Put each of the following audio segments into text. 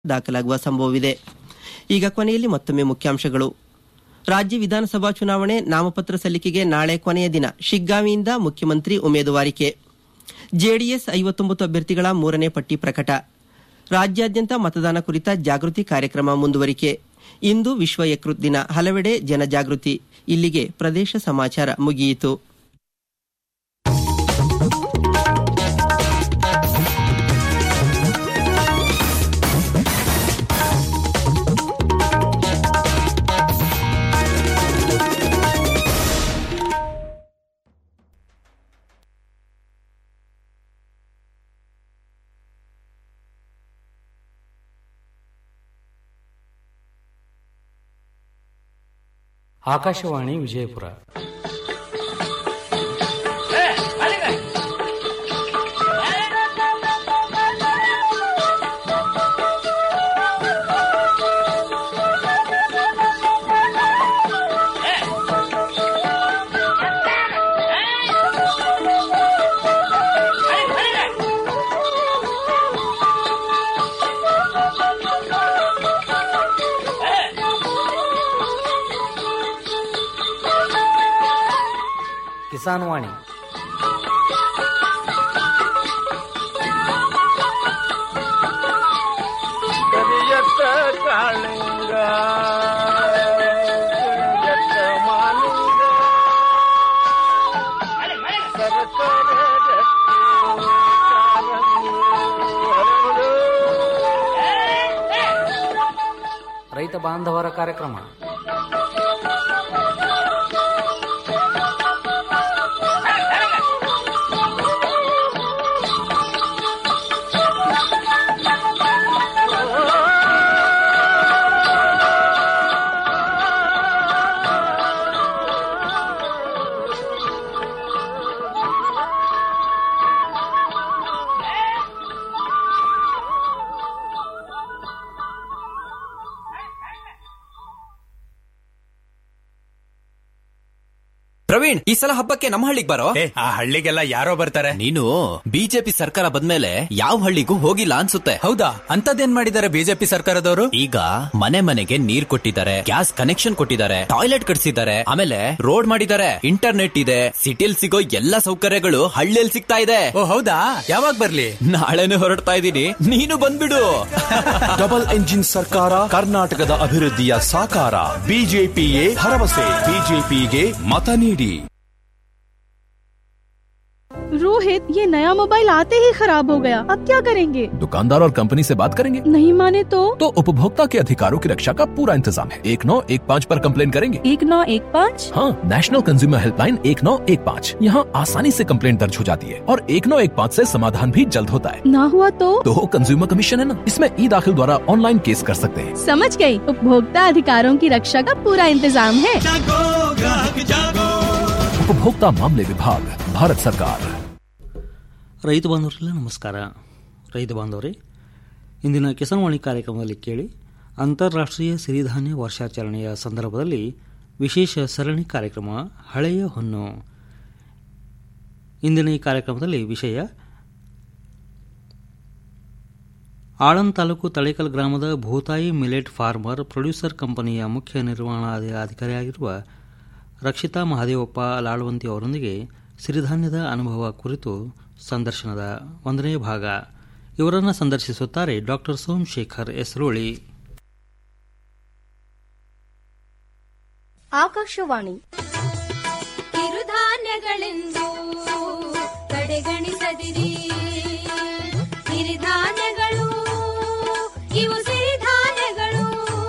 ದಾಖಲಾಗುವ ಸಂಭವವಿದೆ ಈಗ ಕೊನೆಯಲ್ಲಿ ಮತ್ತೊಮ್ಮೆ ಮುಖ್ಯಾಂಶಗಳು ರಾಜ್ಯ ವಿಧಾನಸಭಾ ಚುನಾವಣೆ ನಾಮಪತ್ರ ಸಲ್ಲಿಕೆಗೆ ನಾಳೆ ಕೊನೆಯ ದಿನ ಶಿಗ್ಗಾವಿಯಿಂದ ಮುಖ್ಯಮಂತ್ರಿ ಉಮೇದುವಾರಿಕೆ ಜೆಡಿಎಸ್ ಐವತ್ತೊಂಬತ್ತು ಅಭ್ಯರ್ಥಿಗಳ ಮೂರನೇ ಪಟ್ಟಿ ಪ್ರಕಟ ರಾಜ್ಯಾದ್ಯಂತ ಮತದಾನ ಕುರಿತ ಜಾಗೃತಿ ಕಾರ್ಯಕ್ರಮ ಮುಂದುವರಿಕೆ ಇಂದು ವಿಶ್ವ ಯಕೃತ್ ದಿನ ಹಲವೆಡೆ ಜನಜಾಗೃತಿ ಇಲ್ಲಿಗೆ ಪ್ರದೇಶ ಸಮಾಚಾರ ಮುಗಿಯಿತು ಆಕಾಶವಾಣಿ ವಿಜಯಪುರ ಕಿಸಾನ್ ವಾಣಿ ಕರಿಯತ್ತ ಕಾಳಿಂಗ ಕರಿಯತ್ತ ಮಾಲಿಂಗ ಸರಕಾರ ರೈತ ಬಾಂಧವರ ಕಾರ್ಯಕ್ರಮ ಪ್ರವೀಣ್ ಈ ಸಲ ಹಬ್ಬಕ್ಕೆ ನಮ್ಮ ಹಳ್ಳಿಗೆ ಬರೋ ಏ ಆ ಹಳ್ಳಿಗೆಲ್ಲ ಯಾರೋ ಬರ್ತಾರೆ ನೀನು ಬಿಜೆಪಿ ಸರ್ಕಾರ ಬಂದ್ಮೇಲೆ ಯಾವ ಹಳ್ಳಿಗೂ ಹೋಗಿಲ್ಲ ಅನ್ಸುತ್ತೆ ಹೌದಾ ಅಂತದೇನ್ ಮಾಡಿದ್ದಾರೆ ಬಿಜೆಪಿ ಸರ್ಕಾರದವರು ಈಗ ಮನೆ ಮನೆಗೆ ನೀರ್ ಕೊಟ್ಟಿದ್ದಾರೆ ಗ್ಯಾಸ್ ಕನೆಕ್ಷನ್ ಕೊಟ್ಟಿದ್ದಾರೆ ಟಾಯ್ಲೆಟ್ ಕಟ್ಸಿದ್ದಾರೆ ಆಮೇಲೆ ರೋಡ್ ಮಾಡಿದ್ದಾರೆ ಇಂಟರ್ನೆಟ್ ಇದೆ ಸಿಟಿಲ್ ಸಿಗೋ ಎಲ್ಲಾ ಸೌಕರ್ಯಗಳು ಹಳ್ಳಿಯಲ್ಲಿ ಸಿಗ್ತಾ ಇದೆ ಓ ಹೌದಾ ಯಾವಾಗ ಬರ್ಲಿ ನಾಳೆನೆ ಹೊರಡ್ತಾ ಇದ್ದೀನಿ ನೀನು ಬಂದ್ಬಿಡು ಡಬಲ್ ಎಂಜಿನ್ ಸರ್ಕಾರ ಕರ್ನಾಟಕದ ಅಭಿವೃದ್ಧಿಯ ಸಾಕಾರ ಬಿಜೆಪಿಯೇ ಭರವಸೆ ಬಿಜೆಪಿಗೆ ಮತ ನೀಡಿ रोहित ये नया मोबाइल आते ही खराब हो गया अब क्या करेंगे दुकानदार और कंपनी से बात करेंगे नहीं माने तो तो उपभोक्ता के अधिकारों की रक्षा का पूरा इंतजाम है एक नौ एक पाँच पर कंप्लेन करेंगे एक नौ एक पाँच हाँ नेशनल कंज्यूमर हेल्पलाइन एक नौ एक पाँच यहाँ आसानी से कंप्लेन दर्ज हो जाती है और एक नौ एक पाँच ऐसी समाधान भी जल्द होता है ना हुआ तो तो कंज्यूमर कमीशन है ना इसमें ई दाखिल द्वारा ऑनलाइन केस कर सकते हैं समझ गई उपभोक्ता अधिकारों की रक्षा का पूरा इंतजाम है उपभोक्ता मामले विभाग भारत सरकार ರೈತ ಬಾಂಧವರೆಲ್ಲ ನಮಸ್ಕಾರ ರೈತ ಬಾಂಧವರೇ ಇಂದಿನ ಕಿಸಾನ್ವಾಣಿ ಕಾರ್ಯಕ್ರಮದಲ್ಲಿ ಕೇಳಿ ಅಂತಾರಾಷ್ಟ್ರೀಯ ಸಿರಿಧಾನ್ಯ ವರ್ಷಾಚರಣೆಯ ಸಂದರ್ಭದಲ್ಲಿ ವಿಶೇಷ ಸರಣಿ ಕಾರ್ಯಕ್ರಮ ಹಳೆಯ ಹೊನ್ನು ಇಂದಿನ ಈ ಕಾರ್ಯಕ್ರಮದಲ್ಲಿ ವಿಷಯ ಆಳಂದ್ ತಾಲೂಕು ತಳೇಕಲ್ ಗ್ರಾಮದ ಭೂತಾಯಿ ಮಿಲೆಟ್ ಫಾರ್ಮರ್ ಪ್ರೊಡ್ಯೂಸರ್ ಕಂಪನಿಯ ಮುಖ್ಯ ನಿರ್ವಹಣಾಧಿಕಾರಿಯಾಗಿರುವ ರಕ್ಷಿತಾ ಮಹದೇವಪ್ಪ ಲಾಳ್ವಂತಿ ಅವರೊಂದಿಗೆ ಸಿರಿಧಾನ್ಯದ ಅನುಭವ ಕುರಿತು ಸಂದರ್ಶನದ ಒಂದನೇ ಭಾಗ ಇವರನ್ನು ಸಂದರ್ಶಿಸುತ್ತಾರೆ ಡಾಕ್ಟರ್ ಸೋಮಶೇಖರ್ ಎಸ್ರೋಳಿ ಆಕಾಶವಾಣಿ ಕಿರುಧಾನ್ಯಗಳೆಂದು ಕಡೆಗಣಿಸದಿರಿ ಸಿರಿಧಾನ್ಯಗಳು ಇವು ಸಿರಿಧಾನ್ಯಗಳು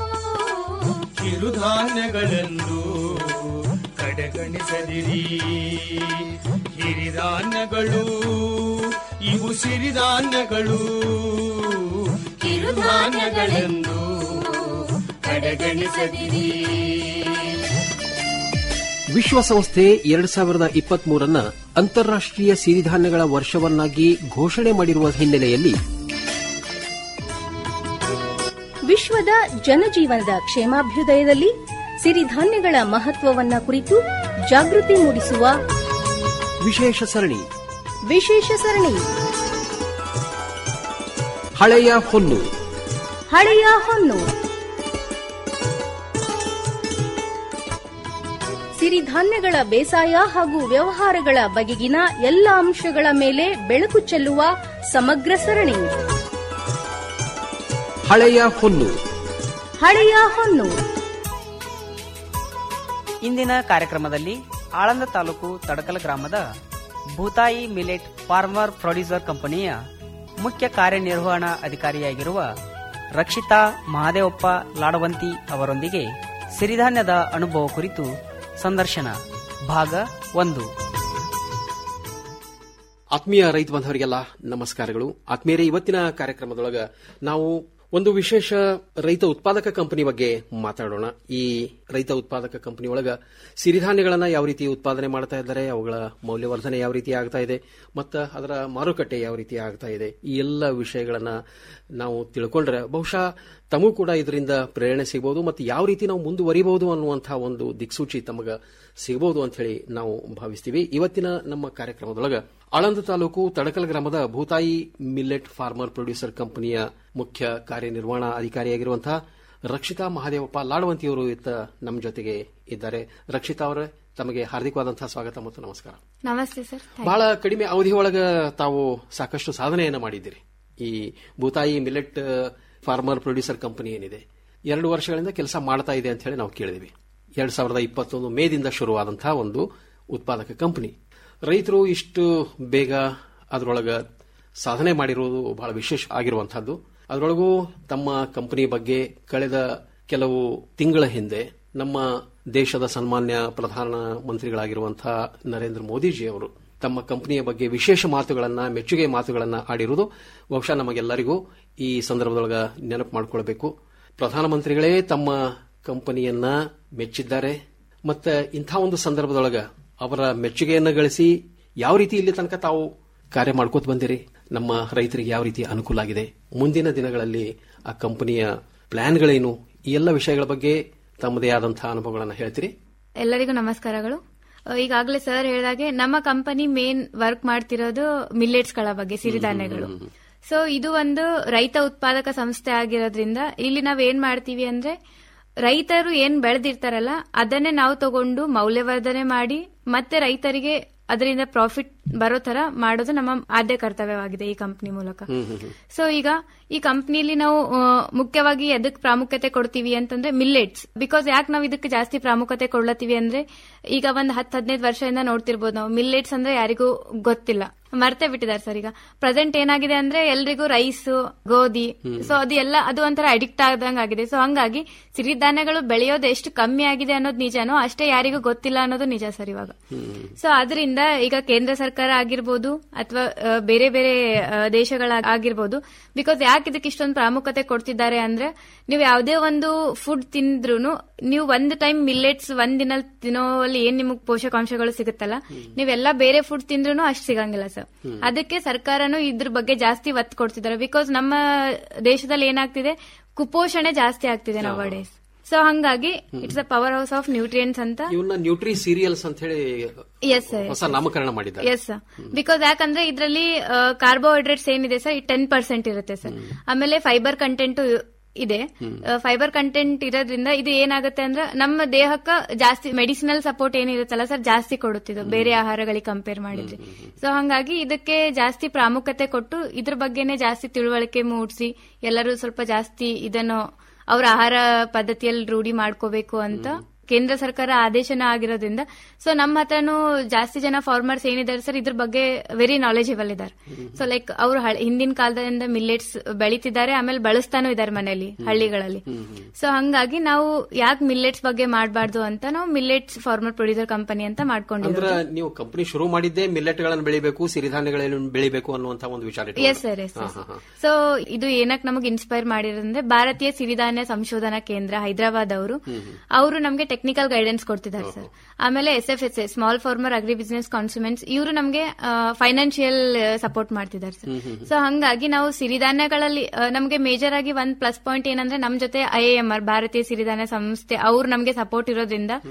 ಕಿರುಧಾನ್ಯಗಳೆಂದು ಕಡೆಗಣಿಸದಿರಿ ಹಿರಿಧಾನ್ಯಗಳು ಇವು ಸಿರಿಧಾನ್ಯಗಳು ಕಿರುಧಾನ್ಯಗಳೆಂದು ಕಡೆಗಣಿಸದಿರಿ ವಿಶ್ವಸಂಸ್ಥೆ ಎರಡ್ ಸಾವಿರದ ಇಪ್ಪತ್ತ್ ಮೂರನ್ನ ಅಂತಾರಾಷ್ಟ್ರೀಯ ಸಿರಿಧಾನ್ಯಗಳ ವರ್ಷವನ್ನಾಗಿ ಘೋಷಣೆ ಮಾಡಿರುವ ಹಿನ್ನೆಲೆಯಲ್ಲಿ ವಿಶ್ವದ ಜನಜೀವನದ ಕ್ಷೇಮಾಭ್ಯುದಯದಲ್ಲಿ ಸಿರಿಧಾನ್ಯಗಳ ಮಹತ್ವವನ್ನ ಕುರಿತು ಜಾಗೃತಿ ಮೂಡಿಸುವ ವಿಶೇಷ ಸರಣಿ ವಿಶೇಷ ಸರಣಿ ಹಳೆಯ ಹೊನ್ನು ಹಳೆಯ ಹೊನ್ನು ಸಿರಿಧಾನ್ಯಗಳ ಬೇಸಾಯ ಹಾಗೂ ವ್ಯವಹಾರಗಳ ಬಗೆಗಿನ ಎಲ್ಲ ಅಂಶಗಳ ಮೇಲೆ ಬೆಳಕು ಚೆಲ್ಲುವ ಸಮಗ್ರ ಸರಣಿ ಹಳೆಯ ಹೊನ್ನು ಹಳೆಯ ಹೊನ್ನು ಇಂದಿನ ಕಾರ್ಯಕ್ರಮದಲ್ಲಿ ಆಳಂದ ತಾಲೂಕು ತಡಕಲ ಗ್ರಾಮದ ಭೂತಾಯಿ ಮಿಲೆಟ್ ಫಾರ್ಮರ್ ಪ್ರೊಡ್ಯೂಸರ್ ಕಂಪನಿಯ ಮುಖ್ಯ ಕಾರ್ಯನಿರ್ವಹಣಾ ಅಧಿಕಾರಿಯಾಗಿರುವ ರಕ್ಷಿತಾ ಮಹಾದೇವಪ್ಪ ಲಾಡವಂತಿ ಅವರೊಂದಿಗೆ ಸಿರಿಧಾನ್ಯದ ಅನುಭವ ಕುರಿತು ಸಂದರ್ಶನ ಭಾಗ ಒಂದು ಆತ್ಮೀಯ ರೈತ ಬಾಂಧವರಿಗೆಲ್ಲ ನಮಸ್ಕಾರಗಳು ಆತ್ಮೀಯರೇ ಇವತ್ತಿನ ಕಾರ್ಯಕ್ರಮದೊಳಗ ನಾವು ಒಂದು ವಿಶೇಷ ರೈತ ಉತ್ಪಾದಕ ಕಂಪನಿ ಬಗ್ಗೆ ಮಾತಾಡೋಣ ಈ ರೈತ ಉತ್ಪಾದಕ ಕಂಪನಿ ಒಳಗ ಸಿರಿಧಾನ್ಯಗಳನ್ನ ಯಾವ ರೀತಿ ಉತ್ಪಾದನೆ ಮಾಡ್ತಾ ಇದ್ದಾರೆ ಅವುಗಳ ಮೌಲ್ಯವರ್ಧನೆ ಯಾವ ರೀತಿ ಆಗ್ತಾ ಇದೆ ಮತ್ತು ಅದರ ಮಾರುಕಟ್ಟೆ ಯಾವ ರೀತಿ ಆಗ್ತಾ ಇದೆ ಈ ಎಲ್ಲ ವಿಷಯಗಳನ್ನ ನಾವು ತಿಳ್ಕೊಂಡ್ರೆ ಬಹುಶಃ ತಮಗೂ ಕೂಡ ಇದರಿಂದ ಪ್ರೇರಣೆ ಸಿಗಬಹುದು ಮತ್ತು ಯಾವ ರೀತಿ ನಾವು ಮುಂದುವರಿಬಹುದು ಅನ್ನುವಂತಹ ಒಂದು ದಿಕ್ಸೂಚಿ ತಮಗ ಸಿಗಬಹುದು ಅಂತ ಹೇಳಿ ನಾವು ಭಾವಿಸ್ತೀವಿ ಇವತ್ತಿನ ನಮ್ಮ ಕಾರ್ಯಕ್ರಮದೊಳಗ ಆಳಂದ ತಾಲೂಕು ತಡಕಲ್ ಗ್ರಾಮದ ಭೂತಾಯಿ ಮಿಲ್ಲೆಟ್ ಫಾರ್ಮರ್ ಪ್ರೊಡ್ಯೂಸರ್ ಕಂಪನಿಯ ಮುಖ್ಯ ಕಾರ್ಯನಿರ್ವಹಣಾ ಅಧಿಕಾರಿಯಾಗಿರುವಂತಹ ರಕ್ಷಿತಾ ಮಹಾದೇವಪ್ಪ ಲಾಡವಂತಿಯವರು ಇತ್ತ ನಮ್ಮ ಜೊತೆಗೆ ಇದ್ದಾರೆ ರಕ್ಷಿತಾ ಅವರೇ ತಮಗೆ ಹಾರ್ದಿಕವಾದಂತಹ ಸ್ವಾಗತ ಮತ್ತು ನಮಸ್ಕಾರ ನಮಸ್ತೆ ಸರ್ ಬಹಳ ಕಡಿಮೆ ಅವಧಿಯೊಳಗ ತಾವು ಸಾಕಷ್ಟು ಸಾಧನೆಯನ್ನ ಮಾಡಿದ್ದೀರಿ ಈ Bhutayi millet farmer producer company ಏನಿದೆ ಎರಡು ವರ್ಷಗಳಿಂದ ಕೆಲಸ ಮಾಡ್ತಾ ಇದೆ ಅಂತ ಹೇಳಿ ನಾವು ಕೇಳಿದ್ವಿ ಎರಡ್ ಸಾವಿರದ ಇಪ್ಪತ್ತೊಂದು ಮೇದಿಂದ ಶುರುವಾದಂತಹ ಒಂದು ಉತ್ಪಾದಕ ಕಂಪನಿ ರೈತರು ಇಷ್ಟು ಬೇಗ ಅದರೊಳಗ ಸಾಧನೆ ಮಾಡಿರುವುದು ಬಹಳ ವಿಶೇಷ ಆಗಿರುವಂತಹದ್ದು ಅದರೊಳಗೂ ತಮ್ಮ ಕಂಪನಿ ಬಗ್ಗೆ ಕಳೆದ ಕೆಲವು ತಿಂಗಳ ಹಿಂದೆ ನಮ್ಮ ದೇಶದ ಸನ್ಮಾನ್ಯ ಪ್ರಧಾನ ಮಂತ್ರಿಗಳಾಗಿರುವಂತಹ ನರೇಂದ್ರ ಮೋದಿಜಿ ಅವರು ತಮ್ಮ ಕಂಪನಿಯ ಬಗ್ಗೆ ವಿಶೇಷ ಮಾತುಗಳನ್ನ ಮೆಚ್ಚುಗೆ ಮಾತುಗಳನ್ನ ಆಡಿರುವುದು ಬಹುಶಃ ನಮಗೆಲ್ಲರಿಗೂ ಈ ಸಂದರ್ಭದೊಳಗ ನೆನಪು ಮಾಡಿಕೊಳ್ಬೇಕು ಪ್ರಧಾನಮಂತ್ರಿಗಳೇ ತಮ್ಮ ಕಂಪನಿಯನ್ನ ಮೆಚ್ಚಿದ್ದಾರೆ ಮತ್ತೆ ಇಂಥ ಒಂದು ಸಂದರ್ಭದೊಳಗ ಅವರ ಮೆಚ್ಚುಗೆಯನ್ನ ಗಳಿಸಿ ಯಾವ ರೀತಿ ಇಲ್ಲಿ ತನಕ ತಾವು ಕಾರ್ಯ ಮಾಡ್ಕೋತ ಬಂದಿರಿ ನಮ್ಮ ರೈತರಿಗೆ ಯಾವ ರೀತಿ ಅನುಕೂಲ ಆಗಿದೆ ಮುಂದಿನ ದಿನಗಳಲ್ಲಿ ಆ ಕಂಪನಿಯ ಪ್ಲಾನ್ಗಳೇನು ಈ ಎಲ್ಲ ವಿಷಯಗಳ ಬಗ್ಗೆ ತಮ್ಮದೇ ಆದಂತಹ ಅನುಭವಗಳನ್ನು ಹೇಳ್ತೀರಿ ಎಲ್ಲರಿಗೂ ನಮಸ್ಕಾರಗಳು ಅಹ್, ಈಗಾಗಲೇ ಸರ್ ಹೇಳಿದಾಗೆ ನಮ್ಮ ಕಂಪನಿ ಮೇನ್ ವರ್ಕ್ ಮಾಡ್ತಿರೋದು ಮಿಲ್ಲೆಟ್ಸ್ ಗಳ ಬಗ್ಗೆ ಸಿರಿಧಾನ್ಯಗಳು ಸೊ ಇದು ಒಂದು ರೈತ ಉತ್ಪಾದಕ ಸಂಸ್ಥೆ ಆಗಿರೋದ್ರಿಂದ ಇಲ್ಲಿ ನಾವ್ ಏನ್ ಮಾಡ್ತೀವಿ ಅಂದ್ರೆ ರೈತರು ಏನ್ ಬೆಳೆದಿರ್ತಾರಲ್ಲ ಅದನ್ನೇ ನಾವು ತಗೊಂಡು ಮೌಲ್ಯವರ್ಧನೆ ಮಾಡಿ ಮತ್ತೆ ರೈತರಿಗೆ ಅದರಿಂದ ಪ್ರಾಫಿಟ್ ಬರೋ ತರ ಮಾಡೋದು ನಮ್ಮ ಆದ್ಯ ಕರ್ತವ್ಯವಾಗಿದೆ ಈ ಕಂಪನಿ ಮೂಲಕ ಸೊ ಈಗ ಈ ಕಂಪ್ನಿಲಿ ನಾವು ಆ, ಮುಖ್ಯವಾಗಿ ಎದಕ್ ಪ್ರಾಮುಖ್ಯತೆ ಕೊಡ್ತೀವಿ ಅಂತಂದ್ರೆ ಮಿಲ್ಲೆಟ್ಸ್ ಬಿಕಾಸ್ ಯಾಕೆ ನಾವು ಇದಕ್ಕೆ ಜಾಸ್ತಿ ಪ್ರಾಮುಖ್ಯತೆ ಕೊಡ್ಲತ್ತೀವಿ ಅಂದ್ರೆ ಈಗ ಒಂದ್ ಹತ್ತು ಹದಿನೈದು ವರ್ಷದಿಂದ ನೋಡ್ತಿರ್ಬೋದು ನಾವು ಮಿಲ್ಲೆಟ್ಸ್ ಅಂದ್ರೆ ಯಾರಿಗೂ ಗೊತ್ತಿಲ್ಲ ಮರ್ತೇ ಬಿಟ್ಟಿದ್ದಾರೆ ಸರ್ ಈಗ ಪ್ರೆಸೆಂಟ್ ಏನಾಗಿದೆ ಅಂದ್ರೆ ಎಲ್ರಿಗೂ ರೈಸ್ ಗೋಧಿ ಸೊ ಅದು ಎಲ್ಲ ಅದು ಒಂಥರ ಅಡಿಕ್ಟ್ ಆದಂಗ ಆಗಿದೆ ಸೊ ಹಂಗಾಗಿ ಸಿರಿಧಾನ್ಯಗಳು ಬೆಳೆಯೋದು ಎಷ್ಟು ಕಮ್ಮಿ ಆಗಿದೆ ಅನ್ನೋದು ನಿಜನೋ ಅಷ್ಟೇ ಯಾರಿಗೂ ಗೊತ್ತಿಲ್ಲ ಅನ್ನೋದು ನಿಜ ಸರ್ ಇವಾಗ ಸೊ ಅದರಿಂದ ಈಗ ಕೇಂದ್ರ ಸರ್ಕಾರ ಆಗಿರ್ಬೋದು ಅಥವಾ ಬೇರೆ ಬೇರೆ ಆ, ದೇಶಗಳ ಆಗಿರ್ಬೋದು ಬಿಕಾಸ್ ಯಾಕೆ ಇದಕ್ಕೆ ಇಷ್ಟೊಂದು ಪ್ರಾಮುಖ್ಯತೆ ಕೊಡ್ತಿದ್ದಾರೆ ಅಂದ್ರೆ ನೀವು ಯಾವುದೇ ಒಂದು ಫುಡ್ ತಿಂದ್ರು ನೀವು ಒಂದ್ ಟೈಮ್ ಮಿಲ್ಲೆಟ್ಸ್ ಒಂದ್ ದಿನ ತಿನ್ನೋಲ್ಲಿ ಏನ್ ನಿಮಗೆ ಪೋಷಕಾಂಶಗಳು ಸಿಗುತ್ತಲ್ಲ ನೀವೆಲ್ಲ ಬೇರೆ ಫುಡ್ ತಿಂದ್ರು ಅಷ್ಟು ಸಿಗಂಗಿಲ್ಲ ಸರ್ ಅದಕ್ಕೆ ಸರ್ಕಾರನು ಇದ್ರ ಬಗ್ಗೆ ಜಾಸ್ತಿ ಒತ್ತು ಕೊಡ್ತಿದ್ದಾರೆ ಬಿಕಾಸ್ ನಮ್ಮ ದೇಶದಲ್ಲಿ ಏನಾಗ್ತಿದೆ ಕುಪೋಷಣೆ ಜಾಸ್ತಿ ಆಗ್ತಿದೆ ನಾವು ಡೇಸ್ ಸೊ ಹಂಗಾಗಿ it's a power house of nutrients ಅಂತ ಇವನ್ನ ನ್ಯೂಟ್ರಿ ಸೀರಿಯಲ್ಸ್ ಅಂತ ಹೇಳಿ ಎಸ್ ಸರ್ ಹೊಸ ನಾಮಕರಣ ಮಾಡಿದ್ದಾರೆ ಎಸ್ ಸರ್ ಬಿಕಾಸ್ ಯಾಕಂದ್ರೆ ಇದರಲ್ಲಿ ಕಾರ್ಬೋಹೈಡ್ರೇಟ್ಸ್ ಏನಿದೆ ಸರ್ ಟೆನ್ ಪರ್ಸೆಂಟ್ ಇರುತ್ತೆ ಸರ್ ಆಮೇಲೆ ಫೈಬರ್ ಕಂಟೆಂಟ್ ಇದೆ ಫೈಬರ್ ಕಂಟೆಂಟ್ ಇರೋದ್ರಿಂದ ಇದು ಏನಾಗುತ್ತೆ ಅಂದ್ರೆ ನಮ್ಮ ದೇಹಕ್ಕೆ ಜಾಸ್ತಿ ಮೆಡಿಸಿನಲ್ ಸಪೋರ್ಟ್ ಏನಿರುತ್ತಲ್ಲ ಸರ್ ಜಾಸ್ತಿ ಕೊಡುತ್ತಿದ್ದು ಬೇರೆ ಆಹಾರಗಳಿಗೆ ಕಂಪೇರ್ ಮಾಡಿದ್ರೆ ಸೊ ಹಂಗಾಗಿ ಇದಕ್ಕೆ ಜಾಸ್ತಿ ಪ್ರಾಮುಖ್ಯತೆ ಕೊಟ್ಟು ಇದ್ರ ಬಗ್ಗೆನೇ ಜಾಸ್ತಿ ತಿಳುವಳಿಕೆ ಮೂಡಿಸಿ ಎಲ್ಲರೂ ಸ್ವಲ್ಪ ಜಾಸ್ತಿ ಇದನ್ನು ಅವ್ರ ಆಹಾರ ಪದ್ಧತಿಯಲ್ಲಿ ರೂಢಿ ಮಾಡ್ಕೋಬೇಕು ಅಂತ ಕೇಂದ್ರ ಸರ್ಕಾರ ಆದೇಶನ ಆಗಿರೋದ್ರಿಂದ ಸೊ ನಮ್ಮ ಹತ್ರನೂ ಜಾಸ್ತಿ ಜನ ಫಾರ್ಮರ್ಸ್ ಏನಿದ್ದಾರೆ ಸರ್ ಇದ್ರ ಬಗ್ಗೆ ವೆರಿ ನಾಲೆಜಬಲ್ ಇದ್ದಾರೆ ಸೊ ಲೈಕ್ ಅವರು ಹಿಂದಿನ ಕಾಲದಿಂದ ಮಿಲ್ಲೆಟ್ಸ್ ಬೆಳಿತಿದ್ದಾರೆ ಆಮೇಲೆ ಬಳಸ್ತಾನೂ ಇದ್ದಾರೆ ಮನೆಯಲ್ಲಿ ಹಳ್ಳಿಗಳಲ್ಲಿ ಸೊ ಹಂಗಾಗಿ ನಾವು ಯಾಕೆ ಮಿಲ್ಲೆಟ್ಸ್ ಬಗ್ಗೆ ಮಾಡಬಾರ್ದು ಅಂತ ನಾವು ಮಿಲ್ಲೆಟ್ಸ್ ಫಾರ್ಮರ್ ಪ್ರೊಡ್ಯೂಸರ್ ಕಂಪನಿ ಅಂತ ಅಂದ್ರ ಮಾಡ್ಕೊಂಡಿರೋದು ನೀವು ಕಂಪನಿ ಶುರು ಮಾಡಿದ್ದೇ ಮಿಲ್ಲೆಟ್ ಗಳನ್ನು ಬೆಳಿಬೇಕು ಸಿರಿಧಾನ್ಯಗಳನ್ನು ಬೆಳಿಬೇಕು ಅನ್ನುವಂತ ಒಂದು ವಿಚಾರ ಎಸ್ ಸರ್ ಎಸ್ ಸೊ ಇದು ಏನಕ್ಕೆ ನಮಗೆ ಇನ್ಸ್ಪೈರ್ ಮಾಡಿರೋದಂದ್ರೆ ಭಾರತೀಯ ಸಿರಿಧಾನ್ಯ ಸಂಶೋಧನಾ ಕೇಂದ್ರ ಹೈದರಾಬಾದ್ ಅವರು ಅವರು ನಮಗೆ ಟೆಕ್ನಿಕಲ್ ಗೈಡೆನ್ಸ್ ಕೊಡ್ತಿದ್ದಾರೆ ಸರ್ ಆಮೇಲೆ S F S A small farmer agri business consortium ಇವರು ನಮಗೆ ಫೈನಾನ್ಷಿಯಲ್ ಸಪೋರ್ಟ್ ಮಾಡ್ತಿದ್ದಾರೆ ಸರ್ ಸೊ ಹಂಗಾಗಿ ನಾವು ಸಿರಿಧಾನ್ಯಗಳಲ್ಲಿ ಆ, ನಮಗೆ ಮೇಜರ್ ಆಗಿ ಒಂದ್ ಪ್ಲಸ್ ಪಾಯಿಂಟ್ ಏನಂದ್ರೆ ನಮ್ ಜೊತೆ ಐ ಎಂ ಆರ್ ಭಾರತೀಯ ಸಿರಿಧಾನ್ಯ ಸಂಸ್ಥೆ ಅವ್ರು ನಮಗೆ ಸಪೋರ್ಟ್ ಇರೋದ್ರಿಂದ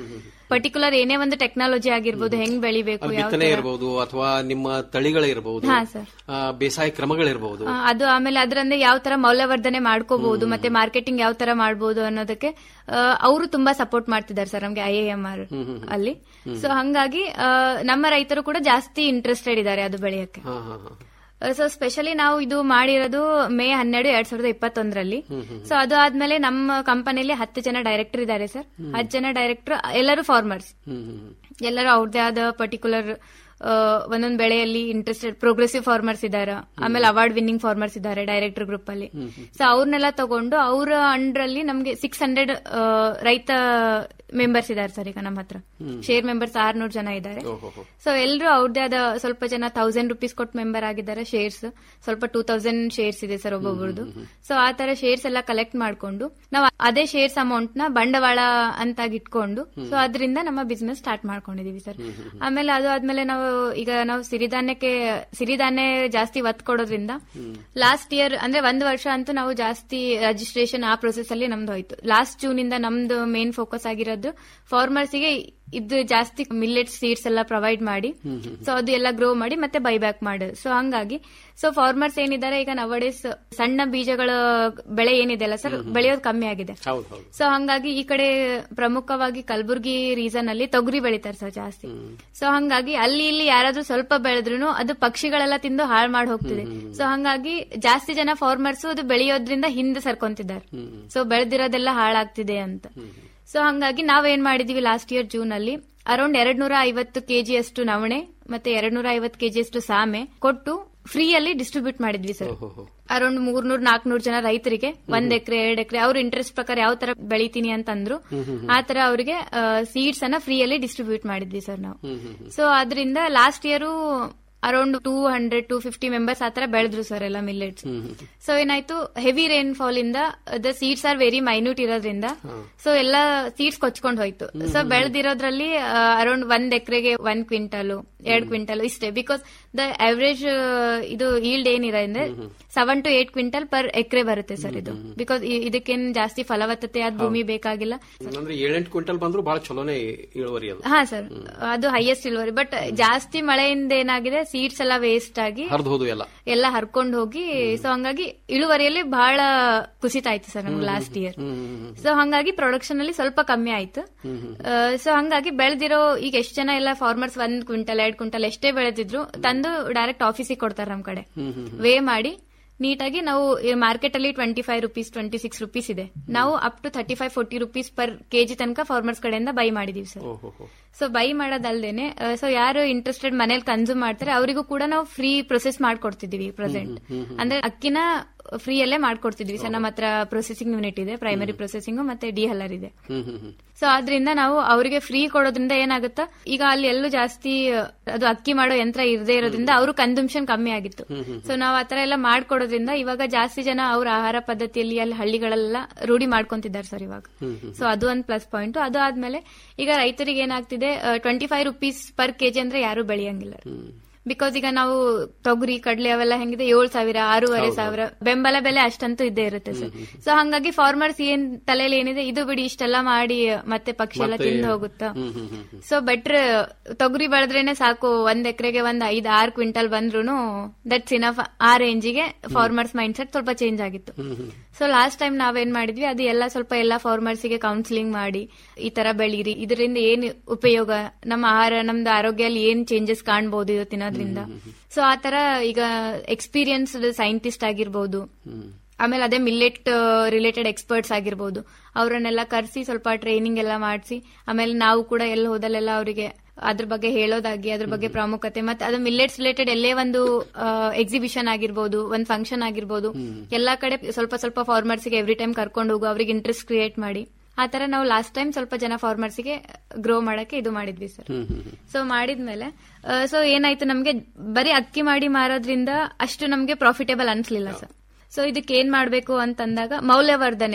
ಪರ್ಟಿಕ್ಯುಲರ್ ಏನೇ ಒಂದು ಟೆಕ್ನಾಲಜಿ ಆಗಿರ್ಬೋದು ಹೆಂಗ್ ಬೆಳಿಬೇಕು ಅದು ಯಾವ ಬಿತ್ತನೆ ತರ- ಇರಬಹುದು ಅಥವಾ ನಿಮ್ಮ ತಳಿಗಳಿರಬಹುದು ಹಾ, ಸರ್. ಆ, ಬೇಸಾಯ ಕ್ರಮಗಳಿರಬಹುದು ಆ, ಅದು ಆಮೇಲೆ ಅದರಿಂದ ಯಾವ ತರ ಮೌಲ್ಯವರ್ಧನೆ ಮಾಡ್ಕೋಬಹುದು ಮತ್ತೆ ಮಾರ್ಕೆಟಿಂಗ್ ಯಾವ ತರ ಮಾಡಬಹುದು ಅನ್ನೋದಕ್ಕೆ ಅವರು ತುಂಬಾ ಸಪೋರ್ಟ್ ಮಾಡ್ತಿದ್ದಾರೆ ಸರ್ ನಮ್ಗೆ ಐ ಎಂ ಆರ್ ಅಲ್ಲಿ ಸೊ ಹಂಗಾಗಿ ಆ, ನಮ್ಮ ರೈತರು ಕೂಡ ಜಾಸ್ತಿ ಇಂಟ್ರೆಸ್ಟೆಡ್ ಇದ್ದಾರೆ ಅದು ಬೆಳೆಯಕ್ಕೆ ಹಾ ಹಾ ಹಾ ಸೊ ಸ್ಪೆಷಲಿ ನಾವು ಇದು ಮಾಡಿರೋದು ಮೇ ಹನ್ನೆರಡು ಎರಡ್ ಸಾವಿರದ ಇಪ್ಪತ್ತೊಂದರಲ್ಲಿ ಸೊ ಅದು ಆದ್ಮೇಲೆ ನಮ್ಮ ಕಂಪನಿಯಲ್ಲಿ ಹತ್ತು ಜನ ಡೈರೆಕ್ಟರ್ ಇದ್ದಾರೆ ಸರ್ ಹತ್ತು ಜನ ಡೈರೆಕ್ಟರ್ ಎಲ್ಲರೂ ಫಾರ್ಮರ್ಸ್ ಹ್ಮ್ ಹ್ಮ್ ಹ್ಮ್. ಎಲ್ಲರೂ ಅವ್ರದೇ ಆದ ಪರ್ಟಿಕ್ಯುಲರ್ ಒಂದೊಂದು ಬೆಳೆಯಲ್ಲಿ ಇಂಟ್ರೆಸ್ಟೆಡ್ ಪ್ರೋಗ್ರೆಸಿವ್ ಫಾರ್ಮರ್ಸ್ ಇದ್ದಾರೆ ಆಮೇಲೆ ಅವಾರ್ಡ್ ವಿನ್ನಿಂಗ್ ಫಾರ್ಮರ್ಸ್ ಇದ್ದಾರೆ ಡೈರೆಕ್ಟರ್ ಗ್ರೂಪ್ ಅಲ್ಲಿ ಸೊ ಅವ್ರನ್ನೆಲ್ಲ ತಗೊಂಡು ಅವರ ಅಂಡರ್ ಅಲ್ಲಿ ನಮ್ಗೆ ಸಿಕ್ಸ್ ಹಂಡ್ರೆಡ್ ರೈತ ಮೆಂಬರ್ಸ್ ಇದ್ದಾರೆ ಸರ್ ಈಗ ನಮ್ಮ ಹತ್ರ ಶೇರ್ ಮೆಂಬರ್ಸ್ ಆರ್ನೂರು ಜನ ಇದ್ದಾರೆ ಓಹೋ ಸೊ ಎಲ್ಲರೂ ಅವ್ರದೇ ಆದ ಸ್ವಲ್ಪ ಜನ ತೌಸಂಡ್ ರುಪೀಸ್ ಕೊಟ್ಟು ಮೆಂಬರ್ ಆಗಿದ್ದಾರೆ ಶೇರ್ಸ್ ಸ್ವಲ್ಪ ಟೂ ತೌಸಂಡ್ ಶೇರ್ಸ್ ಇದೆ ಸರ್ ಒಬ್ಬೊಬ್ರದ್ದು ಸೊ ಆ ತರ ಶೇರ್ಸ್ ಎಲ್ಲ ಕಲೆಕ್ಟ್ ಮಾಡ್ಕೊಂಡು ನಾವು ಅದೇ ಶೇರ್ಸ್ ಅಮೌಂಟ್ ನ ಬಂಡವಾಳ ಅಂತಾಗಿ ಇಟ್ಕೊಂಡು ಸೊ ಅದರಿಂದ ನಮ್ಮ ಬಿಸ್ನೆಸ್ ಸ್ಟಾರ್ಟ್ ಮಾಡ್ಕೊಂಡಿದೀವಿ ಸರ್ ಆಮೇಲೆ ಅದು ಆದ್ಮೇಲೆ ನಾವು ಈಗ ನಾವು ಸಿರಿಧಾನ್ಯಕ್ಕೆ ಸಿರಿಧಾನ್ಯ ಜಾಸ್ತಿ ಒತ್ತು ಕೊಡೋದ್ರಿಂದ ಲಾಸ್ಟ್ ಇಯರ್ ಅಂದ್ರೆ ಒಂದು ವರ್ಷ ಅಂತೂ ನಾವು ಜಾಸ್ತಿ ರಿಜಿಸ್ಟ್ರೇಷನ್ ಆ ಪ್ರೊಸೆಸ್ ಅಲ್ಲಿ ನಮ್ದು ಹೋಯ್ತು ಲಾಸ್ಟ್ ಜೂನ್ ಇಂದ ನಮ್ದು ಮೇನ್ ಫೋಕಸ್ ಆಗಿರೋದು ಫಾರ್ಮರ್ಸ್ಗೆ ಇದು ಜಾಸ್ತಿ ಮಿಲ್ಲೆಟ್ ಸೀಡ್ಸ್ ಎಲ್ಲ ಪ್ರೊವೈಡ್ ಮಾಡಿ ಸೊ ಅದು ಎಲ್ಲ ಗ್ರೋ ಮಾಡಿ ಮತ್ತೆ ಬೈಬ್ಯಾಕ್ ಮಾಡೋದು ಸೊ ಹಂಗಾಗಿ ಸೊ ಫಾರ್ಮರ್ಸ್ ಏನಿದ್ದಾರೆ ಈಗ ನವಡೇಸ್ ಸಣ್ಣ ಬೀಜಗಳ ಬೆಳೆ ಏನಿದೆ ಅಲ್ಲ ಸರ್ ಬೆಳೆಯೋದು ಕಮ್ಮಿ ಆಗಿದೆ ಹೌದು ಹೌದು ಸೊ ಹಂಗಾಗಿ ಈ ಕಡೆ ಪ್ರಮುಖವಾಗಿ ಕಲಬುರ್ಗಿ ರೀಸನ್ ಅಲ್ಲಿ ತೊಗರಿ ಬೆಳಿತಾರೆ ಸರ್ ಜಾಸ್ತಿ ಸೊ ಹಂಗಾಗಿ ಅಲ್ಲಿ ಇಲ್ಲಿ ಯಾರಾದ್ರೂ ಸ್ವಲ್ಪ ಬೆಳೆದ್ರು ಅದು ಪಕ್ಷಿಗಳೆಲ್ಲ ತಿಂದು ಹಾಳು ಮಾಡಿ ಹೋಗ್ತಿದೆ ಸೊ ಹಂಗಾಗಿ ಜಾಸ್ತಿ ಜನ ಫಾರ್ಮರ್ಸ್ ಅದು ಬೆಳೆಯೋದ್ರಿಂದ ಹಿಂದೆ ಸರ್ಕೊಂತಿದ್ದಾರೆ ಸೊ ಬೆಳೆದಿರೋದೆಲ್ಲ ಹಾಳಾಗ್ತಿದೆ ಅಂತ ಸೊ ಹಂಗಾಗಿ ನಾವೇನ್ ಮಾಡಿದೀವಿ ಲಾಸ್ಟ್ ಇಯರ್ ಜೂನ್ ಅಲ್ಲಿ ಅರೌಂಡ್ ಎರಡ್ ನೂರ ಐವತ್ತು ಕೆಜಿ ಅಷ್ಟು ನವಣೆ ಮತ್ತೆ ಎರಡ್ ನೂರ ಐವತ್ತು ಕೆಜಿ ಅಷ್ಟು ಸಾಮೆ ಕೊಟ್ಟು ಫ್ರೀ ಅಲ್ಲಿ ಡಿಸ್ಟ್ರಿಬ್ಯೂಟ್ ಮಾಡಿದ್ವಿ ಸರ್ ಅರೌಂಡ್ ಮೂರ್ನೂರ್ ನಾಲ್ಕನೂರ್ ಜನ ರೈತರಿಗೆ ಒಂದ್ ಎಕರೆ ಎರಡ್ ಎಕರೆ ಅವ್ರ ಇಂಟ್ರೆಸ್ಟ್ ಪ್ರಕಾರ ಯಾವ ತರ ಬೆಳಿತೀನಿ ಅಂತಂದ್ರು ಆ ತರ ಅವರಿಗೆ ಸೀಡ್ಸ್ ಅನ್ನ ಫ್ರೀ ಅಲ್ಲಿ ಡಿಸ್ಟ್ರಿಬ್ಯೂಟ್ ಮಾಡಿದ್ವಿ ಸರ್ ನಾವು ಸೊ ಅದರಿಂದ last year around two hundred two fifty members ಆತರ ಬೆಳೆದ್ರು ಸರ್ ಎಲ್ಲ ಮಿಲ್ಲೆಟ್ಸ್ ಸೊ ಏನಾಯ್ತು ಹೆವಿ ರೈನ್ ಫಾಲ್ ಇಂದ the seeds are very minute ಇರೋದ್ರಿಂದ ಸೊ ಎಲ್ಲ ಸೀಡ್ಸ್ ಕೊಚ್ಕೊಂಡ್ ಹೋಯ್ತು ಸೊ ಬೆಳೆದಿರೋದ್ರಲ್ಲಿ ಅರೌಂಡ್ ಒಂದ್ ಎಕರೆಗೆ ಒಂದ್ ಕ್ವಿಂಟಲ್ ಎರಡ್ ಕ್ವಿಂಟಲ್ ಇಷ್ಟೇ ಬಿಕಾಸ್ ದ ಅವರೇಜ್ ಇದು ಈಲ್ಡ್ ಏನಿದೆ ಅಂದ್ರೆ seven to eight quintal per ಎಕರೆ ಬರುತ್ತೆ ಸರ್ ಇದು ಬಿಕಾಸ್ ಇದಕ್ಕೇನ್ ಜಾಸ್ತಿ ಫಲವತ್ತತೆ ಆದ ಭೂಮಿ ಬೇಕಾಗಿಲ್ಲ ಅಂದ್ರೆ ಏಳೆಂಟು ಕ್ವಿಂಟಲ್ ಬಂದ್ರು ಬಹಳ ಚಲೋನೇ ಇಳುವರಿ ಅದು ಹಾ ಸರ್ ಅದು ಹೈಯೆಸ್ಟ್ ಇಳುವರಿ ಬಟ್ ಜಾಸ್ತಿ ಮಳೆಯಿಂದ ಏನಾಗಿದೆ ಸೀಡ್ಸ್ ಎಲ್ಲ ವೇಸ್ಟ್ ಆಗಿ ಹರಿದು ಹೋದು ಎಲ್ಲ ಎಲ್ಲ ಹರ್ಕೊಂಡು ಹೋಗಿ ಸೊ ಹಂಗಾಗಿ ಇಳುವರಿಯಲ್ಲಿ ಬಹಳ ಕುಸಿತ ಆಯ್ತು ಸರ್ ನಮ್ಗೆ ಲಾಸ್ಟ್ ಇಯರ್ ಸೊ ಹಂಗಾಗಿ ಪ್ರೊಡಕ್ಷನ್ ಅಲ್ಲಿ ಸ್ವಲ್ಪ ಕಮ್ಮಿ ಆಯ್ತು ಸೊ ಹಂಗಾಗಿ ಬೆಳೆದಿರೋ ಈಗ ಎಷ್ಟು ಜನ ಎಲ್ಲ ಫಾರ್ಮರ್ಸ್ ಒಂದ್ ಕ್ವಿಂಟಲ್ ಎರಡ್ ಕ್ವಿಂಟಲ್ ಎಷ್ಟೇ ಬೆಳೆದಿದ್ರು ತಂದು ಡೈರೆಕ್ಟ್ ಆಫೀಸಿಗೆ ಕೊಡ್ತಾರೆ ನಮ್ ಕಡೆ ವೇ ಮಾಡಿ ನೀಟಾಗಿ ನಾವು ಮಾರ್ಕೆಟ್ ಅಲ್ಲಿ twenty five rupees twenty six rupees ಇದೆ ನಾವು up to thirty five forty rupees per KG ತನಕ ಫಾರ್ಮರ್ಸ್ ಕಡೆಯಿಂದ ಬೈ ಮಾಡಿದೀವಿ ಸರ್ ಸೊ ಬೈ ಮಾಡೋದಲ್ದೇನೆ ಸೊ ಯಾರು ಇಂಟ್ರೆಸ್ಟೆಡ್ ಮನೇಲಿ ಕನ್ಸ್ಯೂಮ್ ಮಾಡ್ತಾರೆ ಅವರಿಗೂ ಕೂಡ ನಾವು ಫ್ರೀ ಪ್ರೊಸೆಸ್ ಮಾಡ್ಕೊಡ್ತಿದೀವಿ ಪ್ರೆಸೆಂಟ್ ಅಂದ್ರೆ ಅಕ್ಕಿನ ಫ್ರೀ ಅಲ್ಲೇ ಮಾಡ್ಕೊಡ್ತಿದ್ವಿ ಸರ್ ನಮ್ಮ ಹತ್ರ ಪ್ರೊಸೆಸಿಂಗ್ ಯೂನಿಟ್ ಇದೆ ಪ್ರೈಮರಿ ಪ್ರೊಸೆಸಿಂಗ್ ಮತ್ತೆ ಡಿ ಹಲ್ಲರ್ ಇದೆ ಸೊ ಆದ್ರಿಂದ ನಾವು ಅವರಿಗೆ ಫ್ರೀ ಕೊಡೋದ್ರಿಂದ ಏನಾಗುತ್ತಾ ಈಗ ಅಲ್ಲಿ ಎಲ್ಲೂ ಜಾಸ್ತಿ ಅದು ಅಕ್ಕಿ ಮಾಡೋ ಯಂತ್ರ ಇರದೇ ಇರೋದ್ರಿಂದ ಅವರು ಕನ್ಸಂಪ್ಷನ್ ಕಮ್ಮಿ ಆಗಿತ್ತು ಸೊ ನಾವು ಆತರ ಎಲ್ಲ ಮಾಡ್ಕೊಡೋದ್ರಿಂದ ಇವಾಗ ಜಾಸ್ತಿ ಜನ ಅವ್ರ ಆಹಾರ ಪದ್ಧತಿಯಲ್ಲಿ ಅಲ್ಲಿ ಹಳ್ಳಿಗಳೆಲ್ಲ ರೂಢಿ ಮಾಡ್ಕೊಂತಿದ್ದಾರೆ ಸರ್ ಇವಾಗ ಸೊ ಅದು ಒಂದು ಪ್ಲಸ್ ಪಾಯಿಂಟ್ ಅದು ಆದ್ಮೇಲೆ ಈಗ ರೈತರಿಗೆ ಏನಾಗ್ತಿದೆ twenty five rupees per KG ಅಂದ್ರೆ ಯಾರು ಬೆಳೆಯಂಗಿಲ್ಲ ಬಿಕಾಸ್ ಈಗ ನಾವು ತೊಗರಿ ಕಡ್ಲೆ ಅವೆಲ್ಲ ಹೆಂಗಿದೆ ಏಳು ಸಾವಿರ ಆರೂವರೆ ಸಾವಿರ ಬೆಂಬಲ ಬೆಲೆ ಅಷ್ಟಂತೂ ಇದ್ದೇ ಇರುತ್ತೆ ಸರ್ ಸೊ ಹಂಗಾಗಿ ಫಾರ್ಮರ್ಸ್ ಏನ್ ತಲೆಯಲ್ಲಿ ಏನಿದೆ ಇದು ಬಿಡಿ ಇಷ್ಟೆಲ್ಲ ಮಾಡಿ ಮತ್ತೆ ಪಕ್ಷಿ ಎಲ್ಲ ತಿಂದು ಹೋಗುತ್ತಾ ಸೊ ಬೆಟ್ರ್ ತೊಗರಿ ಬೆಳೆದ್ರೇನೆ ಸಾಕು ಒಂದ್ ಎಕರೆಗೆ ಒಂದ್ ಐದ್ ಆರ್ ಕ್ವಿಂಟಲ್ ಬಂದ್ರು ದಟ್ಸ್ ಇನಫ್ ಆ ರೇಂಜಿಗೆ ಫಾರ್ಮರ್ಸ್ ಮೈಂಡ್ ಸೆಟ್ ಸ್ವಲ್ಪ ಚೇಂಜ್ ಆಗಿತ್ತು ಸೊ ಲಾಸ್ಟ್ ಟೈಮ್ ನಾವೇನ್ ಮಾಡಿದ್ವಿ ಅದು ಎಲ್ಲ ಸ್ವಲ್ಪ ಎಲ್ಲ ಫಾರ್ಮರ್ಸ್ ಗೆ ಕೌನ್ಸಿಲಿಂಗ್ ಮಾಡಿ ಈ ತರ ಬೆಳೀರಿ ಇದರಿಂದ ಏನ್ ಉಪಯೋಗ ನಮ್ಮ ಆಹಾರ ನಮ್ದು ಆರೋಗ್ಯದಲ್ಲಿ ಏನ್ ಚೇಂಜಸ್ ಕಾಣಬಹುದು ಇದು ತಿನ್ನೋದ್ರಿಂದ ಸೊ ಆ ತರ ಈಗ ಎಕ್ಸ್ಪೀರಿಯನ್ಸ್ಡ್ ಸೈಂಟಿಸ್ಟ್ ಆಗಿರ್ಬೋದು ಆಮೇಲೆ ಅದೇ ಮಿಲ್ಲೆಟ್ ರಿಲೇಟೆಡ್ ಎಕ್ಸ್ಪರ್ಟ್ಸ್ ಆಗಿರ್ಬೋದು ಅವರನ್ನೆಲ್ಲ ಕರೆಸಿ ಸ್ವಲ್ಪ ಟ್ರೈನಿಂಗ್ ಎಲ್ಲ ಮಾಡಿಸಿ ಆಮೇಲೆ ನಾವು ಕೂಡ ಎಲ್ಲ ಹೋದಲ್ಲೆಲ್ಲ ಅವರಿಗೆ ಅದ್ರ ಬಗ್ಗೆ ಹೇಳೋದಾಗಿ ಅದ್ರ ಬಗ್ಗೆ ಪ್ರಾಮುಖ್ಯತೆ ಮತ್ತೆ ಅದು ಮಿಲ್ಲೆಟ್ಸ್ ರಿಲೇಟೆಡ್ ಎಲ್ಲೇ ಒಂದು ಎಕ್ಸಿಬಿಷನ್ ಆಗಿರ್ಬೋದು ಒಂದು ಫಂಕ್ಷನ್ ಆಗಿರ್ಬೋದು ಎಲ್ಲಾ ಕಡೆ ಸ್ವಲ್ಪ ಸ್ವಲ್ಪ ಫಾರ್ಮರ್ಸ್ ಗೆ ಎವ್ರಿ ಟೈಮ್ ಕರ್ಕೊಂಡು ಹೋಗು ಅವ್ರಿಗೆ ಇಂಟ್ರೆಸ್ಟ್ ಕ್ರಿಯೇಟ್ ಮಾಡಿ ಆ ತರ ನಾವು ಲಾಸ್ಟ್ ಟೈಮ್ ಸ್ವಲ್ಪ ಜನ ಫಾರ್ಮರ್ಸ್ ಗೆ ಗ್ರೋ ಮಾಡಕ್ಕೆ ಇದು ಮಾಡಿದ್ವಿ ಸರ್ ಸೊ ಮಾಡಿದ್ಮೇಲೆ ಸೊ ಏನಾಯ್ತು ನಮ್ಗೆ ಬರೀ ಅಕ್ಕಿ ಮಾಡಿ ಮಾರೋದ್ರಿಂದ ಅಷ್ಟು ನಮ್ಗೆ ಪ್ರಾಫಿಟೇಬಲ್ ಅನ್ಸ್ಲಿಲ್ಲ ಸರ್ ಸೊ ಇದಕ್ಕೆ ಏನ್ ಮಾಡ್ಬೇಕು ಅಂತಂದಾಗ ಮೌಲ್ಯವರ್ಧನೆ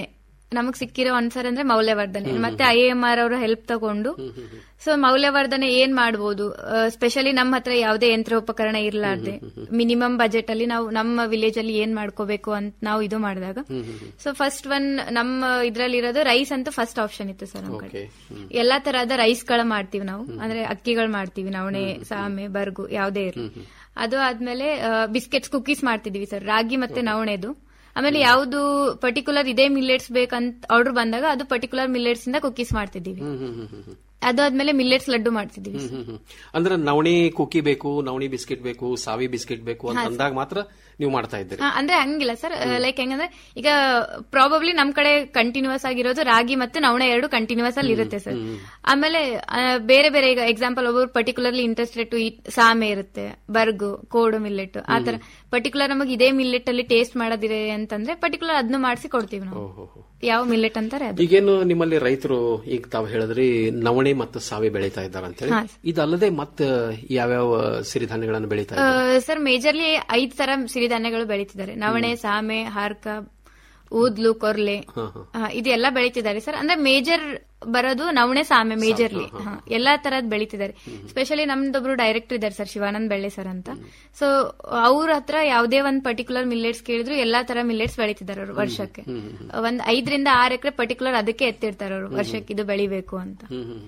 ನಮಗ್ ಸಿಕ್ಕಿರೋ ಆನ್ಸರ್ ಅಂದ್ರೆ ಮೌಲ್ಯವರ್ಧನೆ ಮತ್ತೆ ಐ ಎಂ ಆರ್ ಅವರ ಹೆಲ್ಪ್ ತಗೊಂಡು ಸೊ ಮೌಲ್ಯವರ್ಧನೆ ಏನ್ ಮಾಡಬಹುದು ಸ್ಪೆಷಲಿ ನಮ್ಮ ಹತ್ರ ಯಾವುದೇ ಯಂತ್ರೋಪಕರಣ ಇರ್ಲಾರ್ದೆ ಮಿನಿಮಮ್ ಬಜೆಟ್ ಅಲ್ಲಿ ನಾವು ನಮ್ಮ ವಿಲೇಜ್ ಅಲ್ಲಿ ಏನ್ ಮಾಡ್ಕೋಬೇಕು ಅಂತ ನಾವು ಇದು ಮಾಡಿದಾಗ ಸೊ ಫಸ್ಟ್ ಒನ್ ನಮ್ಮ ಇದ್ರಲ್ಲಿ ಇರೋದು ರೈಸ್ ಅಂತೂ ಫಸ್ಟ್ ಆಪ್ಷನ್ ಇತ್ತು ಸರ್ ನಮ್ಮ ಕಡೆ ಎಲ್ಲಾ ತರಹದ ರೈಸ್ ಗಳ ಮಾಡ್ತೀವಿ ನಾವು ಅಂದ್ರೆ ಅಕ್ಕಿಗಳು ಮಾಡ್ತೀವಿ ನವಣೆ ಸಾಮೆ ಬರ್ಗು ಯಾವುದೇ ಇರಲಿ ಅದು ಆದ್ಮೇಲೆ ಬಿಸ್ಕೆಟ್ಸ್ ಕುಕೀಸ್ ಮಾಡ್ತಿದೀವಿ ಸರ್ ರಾಗಿ ಮತ್ತೆ ನವಣೆದು ಆಮೇಲೆ ಯಾವ್ದು ಪರ್ಟಿಕ್ಯುಲರ್ ಇದೇ ಮಿಲ್ಲೆಟ್ಸ್ ಬೇಕಂತ ಆರ್ಡರ್ ಬಂದಾಗ ಅದು ಪರ್ಟಿಕ್ಯುಲರ್ ಮಿಲ್ಲೆಟ್ಸ್ ಇಂದ ಕುಕೀಸ್ ಮಾಡ್ತಿದೀವಿ ಅದಾದ್ಮೇಲೆ ಮಿಲ್ಲೆಟ್ಸ್ ಲಡ್ಡು ಮಾಡ್ತಿದೀವಿ ಹ್ಮ್, ಹ್ಮ್. ಅಂದ್ರೆ ನವಣಿ ಕುಕ್ಕಿ ಬೇಕು ನವಣಿ ಬಿಸ್ಕೆಟ್ ಬೇಕು ಸಾವಿ ಬಿಸ್ಕೆಟ್ ಬೇಕು ಅಂತ ಹಾ, ಅಂದಾಗ ಮಾತ್ರ ನೀವು ಮಾಡ್ತಾ ಇದ್ದೀರಿ ಹಾ, ಅಂದ್ರೆ ಹಂಗಿಲ್ಲ ಸರ್ ಲೈಕ್ ಹೆಂಗಂದ್ರೆ ಈಗ ಪ್ರಾಬಬ್ಲಿ ನಮ್ ಕಡೆ ಕಂಟಿನ್ಯೂಸ್ ಆಗಿರೋದು ರಾಗಿ ಮತ್ತೆ ನವಣೆ ಎರಡು ಕಂಟಿನ್ಯೂಸ್ ಅಲ್ಲಿ ಇರುತ್ತೆ ಸರ್ ಆಮೇಲೆ ಆ, ಬೇರೆ ಬೇರೆ ಈಗ ಎಕ್ಸಾಂಪಲ್ ಒಬ್ಬರು ಪರ್ಟಿಕ್ಯುಲರ್ಲಿ ಇಂಟ್ರೆಸ್ಟೆಡ್ ಟು ಸಾಮೆ ಇರುತ್ತೆ ಬರ್ಗು ಕೋಡು ಮಿಲ್ಲೆಟ್ ಆತರ ಪರ್ಟಿಕ್ಯುಲರ್ ನಮಗೆ ಇದೇ ಮಿಲ್ಲೆಟ್ ಅಲ್ಲಿ ಟೇಸ್ಟ್ ಮಾಡೋದಿದೆ ಅಂತಂದ್ರೆ ಪರ್ಟಿಕ್ಯುಲರ್ ಅದನ್ನು ಮಾಡಿಸಿ ಕೊಡ್ತೀವಿ ನಾವು ಯಾವ ಮಿಲ್ಲೆಟ್ ಅಂತಾರೆ ಅದು ಈಗೇನು ನಿಮ್ಮಲ್ಲಿ ರೈತರು ಈಗ ತಾವು ಹೇಳಿದ್ರಿ ನವಣೆ ಮತ್ತು ಸಾವಿ ಬೆಳೀತಾ ಇದ್ದಾರೆ ಅಂತ ಹೇಳಿ ಹಾ. ಇದಲ್ಲದೆ ಮತ್ತೆ ಯಾವ್ಯಾವ ಸಿರಿಧಾನ್ಯಗಳನ್ನು ಬೆಳೀತಾ ಇದ್ದಾರೆ ಸರ್ ಮೇಜರ್ಲಿ ಐದ್ ತರ ಸಿರಿಧಾನ್ಯಗಳು ಬೆಳೀತಿದ್ದಾರೆ ನವಣೆ ಸಾಮೆ ಹಾರ್ಕ ಊದ್ಲು ಕೊರ್ಲೆ ಹಾ, ಹಾ. ಆ, ಇದೆಲ್ಲ ಬೆಳೀತಿದ್ದಾರೆ ಸರ್ ಅಂದ್ರೆ ಮೇಜರ್ ಬರೋದು ನವಣೆ ಸಾಮೆ ಮೇಜರ್ಲಿ ಎಲ್ಲಾ ತರದ್ ಬೆಳೀತಿದ್ದಾರೆ ಸ್ಪೆಷಲಿ ನಮ್ದೊಬ್ರು ಡೈರೆಕ್ಟರ್ ಇದ್ದಾರೆ ಸರ್ ಶಿವಾನಂದ್ ಬೆಳ್ಳೆ ಸರ್ ಅಂತ ಸೊ ಅವ್ರ ಹತ್ರ ಯಾವುದೇ ಒಂದ್ ಪರ್ಟಿಕ್ಯುಲರ್ ಮಿಲ್ಲೆಟ್ಸ್ ಕೇಳಿದ್ರು ಎಲ್ಲಾ ತರ ಮಿಲ್ಲೆಟ್ಸ್ ಬೆಳೀತಿದ್ದಾರೆ ಅವರು ವರ್ಷಕ್ಕೆ ಒಂದ್ ಐದರಿಂದ ಆರ್ ಎಕರೆ ಪರ್ಟಿಕ್ಯುಲರ್ ಅದಕ್ಕೆ ಎತ್ತಿರ್ತಾರೆ ಅವರು ವರ್ಷಕ್ಕೆ ಇದು ಬೆಳಿಬೇಕು ಅಂತ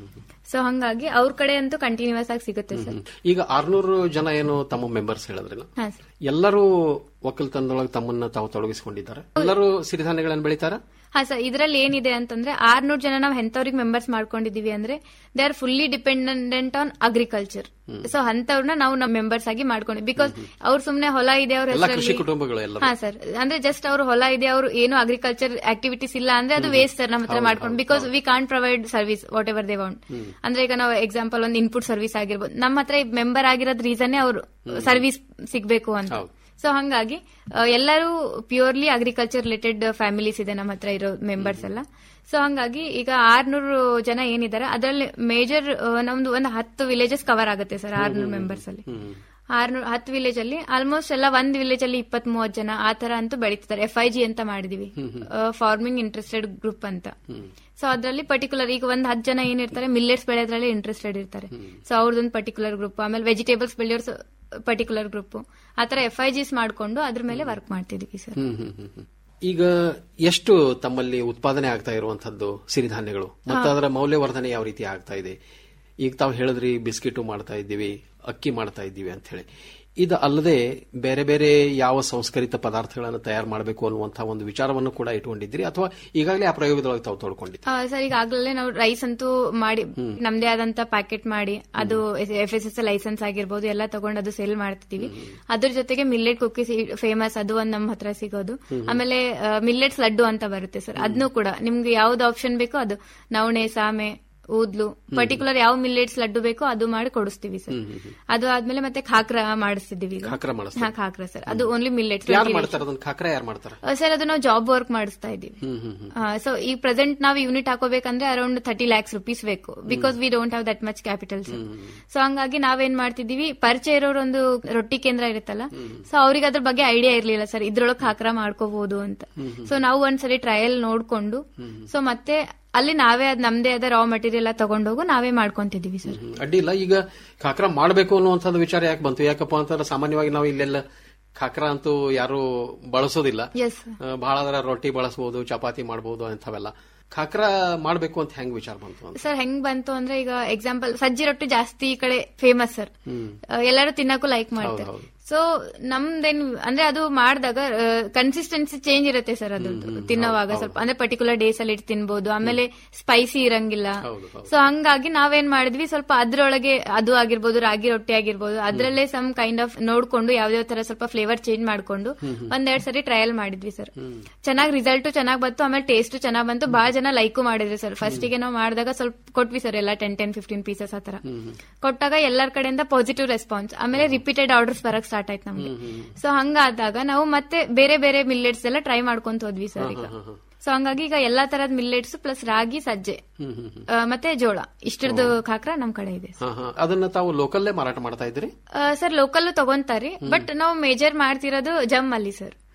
ಸೊ ಹಂಗಾಗಿ ಅವ್ರ ಕಡೆ ಅಂತೂ ಕಂಟಿನ್ಯೂಸ್ ಆಗಿ ಸಿಗುತ್ತೆ ಸರ್ ಈಗ ಆರ್ನೂರು ಜನ ಏನು ತಮ್ಮ ಮೆಂಬರ್ಸ್ ಹೇಳಿದ್ರಲ್ಲ ಹಾ ಸರ್ ಎಲ್ಲರೂ ಒಕ್ಕಲ್ತನದೊಳಗೆ ತಮ್ಮನ್ನ ತಾವು ತೊಡಗಿಸಿಕೊಂಡಿದ್ದಾರೆ ಎಲ್ಲರೂ ಸಿರಿಧಾನ್ಯಗಳನ್ನು ಬೆಳೀತಾರ ಹಾ ಸರ್ ಇದ್ರಲ್ಲಿ ಏನಿದೆ ಅಂತಂದ್ರೆ ಆರ್ನೂರು ಜನ ನಾವು ಎಂತವ್ರಿಗೆ ಮೆಂಬರ್ಸ್ ಮಾಡ್ಕೊಂಡಿದೀವಿ ಅಂದ್ರೆ they are fully dependent on agriculture so ಅಂತವ್ರನ್ನ ನಾವು ನಮ್ಮ ಮೆಂಬರ್ಸ್ ಆಗಿ ಮಾಡ್ಕೊಂಡಿ ಬಿಕಾಸ್ ಅವ್ರು ಸುಮ್ನೆ ಹೊಲ ಇದೆ ಅವ್ರ ಎಲ್ಲ ಕೃಷಿ ಹೆಸರಲ್ಲಿ ಕುಟುಂಬಗಳು ಎಲ್ಲರೂ ಹಾ ಸರ್ ಅಂದ್ರೆ ಜಸ್ಟ್ ಅವ್ರ ಹೊಲ ಇದೆ ಅವ್ರು ಏನು ಅಗ್ರಿಕಲ್ಚರ್ ಆಕ್ಟಿವಿಟೀಸ್ ಇಲ್ಲ ಅಂದ್ರೆ ಅದು ವೇಸ್ಟ್ ಸರ್ ನಮ್ಮ ಹತ್ರ ಮಾಡ್ಕೊಂಡು because we can't provide service whatever they want ಅಂದ್ರೆ ಈಗ ನಾವು ಎಕ್ಸಾಂಪಲ್ ಒಂದು ಇನ್ಪುಟ್ ಸರ್ವಿಸ್ ಆಗಿರ್ಬೋದು ನಮ್ಮ ಹತ್ರ ಮೆಂಬರ್ ಆಗಿರೋದ್ ರೀಸನ್ನೇ ಅವರು ಸರ್ವಿಸ್ ಸಿಗ್ಬೇಕು ಅಂತ ಸೊ ಹಂಗಾಗಿ ಆ, ಎಲ್ಲರೂ ಪ್ಯೂರ್ಲಿ ಅಗ್ರಿಕಲ್ಚರ್ ರಿಲೇಟೆಡ್ ಫ್ಯಾಮಿಲೀಸ್ ಇದೆ ನಮ್ಮ ಹತ್ರ ಇರೋ ಮೆಂಬರ್ಸ್ ಎಲ್ಲ ಸೊ ಹಂಗಾಗಿ ಈಗ ಆರ್ನೂರು ಜನ ಏನಿದ್ದಾರೆ ಅದರಲ್ಲಿ ಮೇಜರ್ ನಮ್ದು ಒಂದು ಹತ್ತು ವಿಲೇಜಸ್ ಕವರ್ ಆಗುತ್ತೆ ಸರ್ ಆರ್ನೂರು ಮೆಂಬರ್ಸ್ ಅಲ್ಲಿ ಆರ್ನೂರು ಹತ್ತು ವಿಲೇಜ್ ಅಲ್ಲಿ ಆಲ್ಮೋಸ್ಟ್ ಎಲ್ಲ ಒಂದ್ ವಿಲೇಜ್ ಅಲ್ಲಿ ಇಪ್ಪತ್ ಮೂವತ್ ಜನ ಆ ತರ ಅಂತೂ ಬೆಳೀತಿದ್ದಾರೆ ಎಫ್ ಐ ಜಿ ಅಂತ ಮಾಡಿದೀವಿ ಫಾರ್ಮಿಂಗ್ ಇಂಟ್ರೆಸ್ಟೆಡ್ ಗ್ರೂಪ್ ಅಂತ ಸೊ ಅದರಲ್ಲಿ ಪರ್ಟಿಕ್ಯುಲರ್ ಈಗ ಒಂದ್ ಹತ್ತು ಜನ ಏನಿರ್ತಾರೆ ಮಿಲ್ಲೆಟ್ಸ್ ಬೆಳೆಯೋದ್ರಲ್ಲಿ ಇಂಟ್ರೆಸ್ಟೆಡ್ ಇರ್ತಾರೆ ಸೊ ಅವ್ರದ್ದೊಂದು ಪರ್ಟಿಕ್ಯುಲರ್ ಗ್ರೂಪ್ ಆಮೇಲೆ ವೆಜಿಟೇಬಲ್ಸ್ ಬೆಳೆಯೋರು ಪರ್ಟಿಕ್ಯುಲರ್ ಗ್ರೂಪ್ ಆತರ ಎಫ್ ಐ ಜಿಸ್ ಮಾಡ್ಕೊಂಡು ಅದ್ರ ಮೇಲೆ ವರ್ಕ್ ಮಾಡ್ತಿದೀವಿ ಸರ್ ಹ್ಮ್, ಹ್ಮ್, ಹ್ಮ್, ಹ್ಮ್. ಈಗ ಎಷ್ಟು ತಮ್ಮಲ್ಲಿ ಉತ್ಪಾದನೆ ಆಗ್ತಾ ಇರುವಂತದ್ದು ಸಿರಿಧಾನ್ಯಗಳು ಮತ್ತು ಅದರ ಮೌಲ್ಯವರ್ಧನೆ ಯಾವ ರೀತಿ ಆಗ್ತಾ ಇದೆ ಈಗ ತಾವು ಹೇಳಿದ್ರಿ ಬಿಸ್ಕಿಟು ಮಾಡ್ತಾ ಇದ್ದೀವಿ ಅಕ್ಕಿ ಮಾಡ್ತಾ ಇದ್ದೀವಿ ಅಂತ ಹೇಳಿ ಇದು ಅಲ್ಲದೆ ಬೇರೆ ಬೇರೆ ಯಾವ ಸಂಸ್ಕರಿತ ಪದಾರ್ಥಗಳನ್ನು ತಯಾರು ಮಾಡಬೇಕು ಅನ್ನುವಂತಹ ಒಂದು ವಿಚಾರವನ್ನು ಕೂಡ ಇಟ್ಕೊಂಡಿದ್ರಿ ಅಥವಾ ಈಗಾಗಲೇ ಆ ಪ್ರಯೋಗದೊಳಗೆ ತಾವು ತೊಡ್ಕೊಂಡಿದ್ರಿ ಸರ್ ಈಗಾಗಲೇ ನಾವು ರೈಸ್ ಅಂತೂ ಮಾಡಿ ನಮ್ದೇ ಆದಂತ ಪ್ಯಾಕೆಟ್ ಮಾಡಿ ಅದು ಎಫ್ ಎಸ್ ಎಸ್ ಲೈಸೆನ್ಸ್ ಆಗಿರ್ಬೋದು ಎಲ್ಲ ತಗೊಂಡು ಅದು ಸೇಲ್ ಮಾಡ್ತಿದೀವಿ ಅದ್ರ ಜೊತೆಗೆ ಮಿಲ್ಲೆಟ್ ಕುಕ್ಕೀಸ್ ಫೇಮಸ್ ಅದು ಒಂದ್ ನಮ್ಮ ಹತ್ರ ಸಿಗೋದು ಆಮೇಲೆ ಮಿಲ್ಲೆಟ್ಸ್ ಲಡ್ಡು ಅಂತ ಬರುತ್ತೆ ಸರ್ ಅದನ್ನು ಕೂಡ ನಿಮ್ಗೆ ಯಾವ್ದು ಆಪ್ಷನ್ ಬೇಕೋ ಅದು ನವಣೆ ಸಾಮೆ ಊದ್ಲು ಪರ್ಟಿಕ್ಯುಲರ್ ಯಾವ ಮಿಲ್ಲೆಟ್ಸ್ ಲಡ್ಡು ಬೇಕೋ ಅದು ಮಾಡಿ ಕೊಡಿಸ್ತೀವಿ ಸರ್ ಅದು ಆದ್ಮೇಲೆ ಮತ್ತೆ ಖಾಕ್ರ ಮಾಡಿಸ್ತಿದೀವಿ ಈಗ. ಖಾಕ್ರ ಮಾಡಿಸ್ತೀವಿ. ಹಾ ಖಾಕ್ರ ಸರ್ ಅದು ಓನ್ಲಿ ಮಿಲ್ಲೆಟ್ಸ್ ಯಾರು ಮಾಡ್ತಾರೆ ಅದನ್ನ ಖಾಕ್ರ ಯಾರು ಮಾಡ್ತಾರೆ ಸರ್ ಅದು ನಾವು ಜಾಬ್ ವರ್ಕ್ ಮಾಡಿಸ್ತಾ ಇದೀವಿ ಹ್ಮ್ ಹ್ಮ್ ಹ್ಮ್ ಸೊ ಈ ಪ್ರೆಸೆಂಟ್ ನಾವು ಯೂನಿಟ್ ಹಾಕೋಬೇಕಂದ್ರೆ ಅರೌಂಡ್ ಥರ್ಟಿ ಲ್ಯಾಕ್ಸ್ ರುಪೀಸ್ ಬೇಕು because we don't have that much capital so ಹಂಗಾಗಿ ನಾವೇನ್ ಮಾಡ್ತಿದೀವಿ ಪರಿಚಯ ಇರೋರು ಒಂದು ರೊಟ್ಟಿ ಕೇಂದ್ರ ಇರುತ್ತಲ್ಲ ಸೊ ಅವ್ರಿಗೆ ಅದ್ರ ಬಗ್ಗೆ ಐಡಿಯಾ ಇರ್ಲಿಲ್ಲ ಸರ್ ಇದ್ರೊಳಗೆ ಖಾಕ್ರ ಮಾಡ್ಕೋಬಹುದು ಅಂತ ಸೊ ನಾವು ಒಂದ್ಸರಿ ಟ್ರಯಲ್ ನೋಡ್ಕೊಂಡು ಸೊ ಮತ್ತೆ ಅಲ್ಲಿ ನಾವೇ ಅದ್ ನಮ್ದೇ ಆದ ರಾ ಮಟೀರಿಯಲ್ ಎಲ್ಲ ತಗೊಂಡೋಗು ನಾವೇ ಮಾಡ್ಕೊಂತಿದೀವಿ ಸರ್ ಅಡ್ಡಿಲ್ಲ ಈಗ ಖಾಕ್ರ ಮಾಡಬೇಕು ಅನ್ನುವಂಥದ್ದು ವಿಚಾರ ಯಾಕೆ ಬಂತು ಯಾಕಪ್ಪ ಅಂತಂದ್ರೆ ಸಾಮಾನ್ಯವಾಗಿ ನಾವು ಇಲ್ಲೆಲ್ಲ ಖಾಕ್ರ ಅಂತೂ ಯಾರು ಬಳಸೋದಿಲ್ಲ ಎಸ್ ಆ, ಬಹಳ ಅದರ ರೊಟ್ಟಿ ಬಳಸಬಹುದು ಚಪಾತಿ ಮಾಡಬಹುದು ಅಂಥವೆಲ್ಲ ಖಾಕ್ರ ಮಾಡಬೇಕು ಅಂತ ಹೆಂಗ್ ವಿಚಾರ ಬಂತು ಅಂತ ಸರ್ ಹೆಂಗ್ ಬಂತು ಅಂದ್ರೆ ಈಗ ಎಕ್ಸಾಂಪಲ್ ಸಜ್ಜಿ ರೊಟ್ಟಿ ಜಾಸ್ತಿ ಈ ಕಡೆ ಫೇಮಸ್ ಸರ್ ಎಲ್ಲರೂ ತಿನ್ನಕ್ಕೂ ಲೈಕ್ ಮಾಡ್ತಾರೆ ಹೌದು. ಸೊ ನಮ್ದೇನ್ ಅಂದ್ರೆ ಅದು ಮಾಡಿದಾಗ ಕನ್ಸಿಸ್ಟೆನ್ಸಿ ಚೇಂಜ್ ಇರುತ್ತೆ ಸರ್ ಅದು ತಿನ್ನೋವಾಗ ಸ್ವಲ್ಪ ಅಂದ್ರೆ ಪರ್ಟಿಕ್ಯುಲರ್ ಡೇಸ್ ಅಲ್ಲಿ ಇಟ್ಟು ತಿನ್ಬೋದು ಆಮೇಲೆ ಸ್ಪೈಸಿ ಇರಂಗಿಲ್ಲ ಸೊ ಹಂಗಾಗಿ ನಾವೇನ್ ಮಾಡಿದ್ವಿ ಸ್ವಲ್ಪ ಅದ್ರೊಳಗೆ ಅದು ಆಗಿರ್ಬೋದು ರಾಗಿ ರೊಟ್ಟಿ ಆಗಿರ್ಬೋದು ಅದ್ರಲ್ಲೇ ಸಮ್ ಕೈಂಡ್ ಆಫ್ ನೋಡ್ಕೊಂಡು ಯಾವ್ಯಾವ ತರ ಸ್ವಲ್ಪ ಫ್ಲೇವರ್ ಚೇಂಜ್ ಮಾಡ್ಕೊಂಡು ಒಂದೆರಡ್ ಸರಿ ಟ್ರಯಲ್ ಮಾಡಿದ್ವಿ ಸರ್ ಚೆನ್ನಾಗಿ ರಿಸಲ್ಟ್ ಚೆನ್ನಾಗಿ ಬಂತು ಆಮೇಲೆ ಟೇಸ್ಟ್ ಚೆನ್ನಾಗಿ ಬಂತು ಬಹಳ ಜನ ಲೈಕು ಮಾಡಿದ್ರಿ ಸರ್ ಫಸ್ಟಿಗೆ ನಾವು ಮಾಡಿದಾಗ ಸ್ವಲ್ಪ ಕೊಟ್ವಿ ಸರ್ ಎಲ್ಲ ಟೆನ್ ಟೆನ್ ಫಿಫ್ಟೀನ್ ಪೀಸಸ್ ಆತರ ಕೊಟ್ಟಾಗ ಎಲ್ಲರ ಕಡೆಯಿಂದ ಪಾಸಿಟಿವ್ ರೆಸ್ಪಾನ್ಸ್ ಆಮೇಲೆ ರಿಪೀಟೆಡ್ ಆರ್ಡರ್ಸ್ ಬರಕ್ ಸ್ಟಾರ್ಟ್ ಆಯ್ತು ನಮ್ಗೆ ಸೊ ಹಂಗಾದಾಗ ನಾವು ಮತ್ತೆ ಬೇರೆ ಬೇರೆ ಮಿಲ್ಲೆಟ್ಸ್ ಎಲ್ಲ ಟ್ರೈ ಮಾಡ್ಕೊಂತ ಹೋದ್ವಿ ಸರ್ ಈಗ ಸೊ ಹಂಗಾಗಿ ಈಗ ಎಲ್ಲಾ ತರದ್ ಮಿಲ್ಲೆಟ್ಸ್ ಪ್ಲಸ್ ರಾಗಿ ಸಜ್ಜೆ ಆ, ಮತ್ತೆ ಜೋಳ ಇಷ್ಟರದ್ದು ಖಾಕ್ರ ನಮ್ ಕಡೆ ಇದೆ ಹಾ ಹಾ ಅದನ್ನ ತಾವು ಲೋಕಲ್ಲೇ ಮಾರಾಟ ಮಾಡ್ತಾ ಇದ್ರಿ ಸರ್ ಲೋಕಲ್ ತಗೊಂತಾರಿ ಬಟ್ ನಾವು ಮೇಜರ್ ಮಾಡ್ತಿರೋದು ಜಮ್ ಅಲ್ಲಿ ಸರ್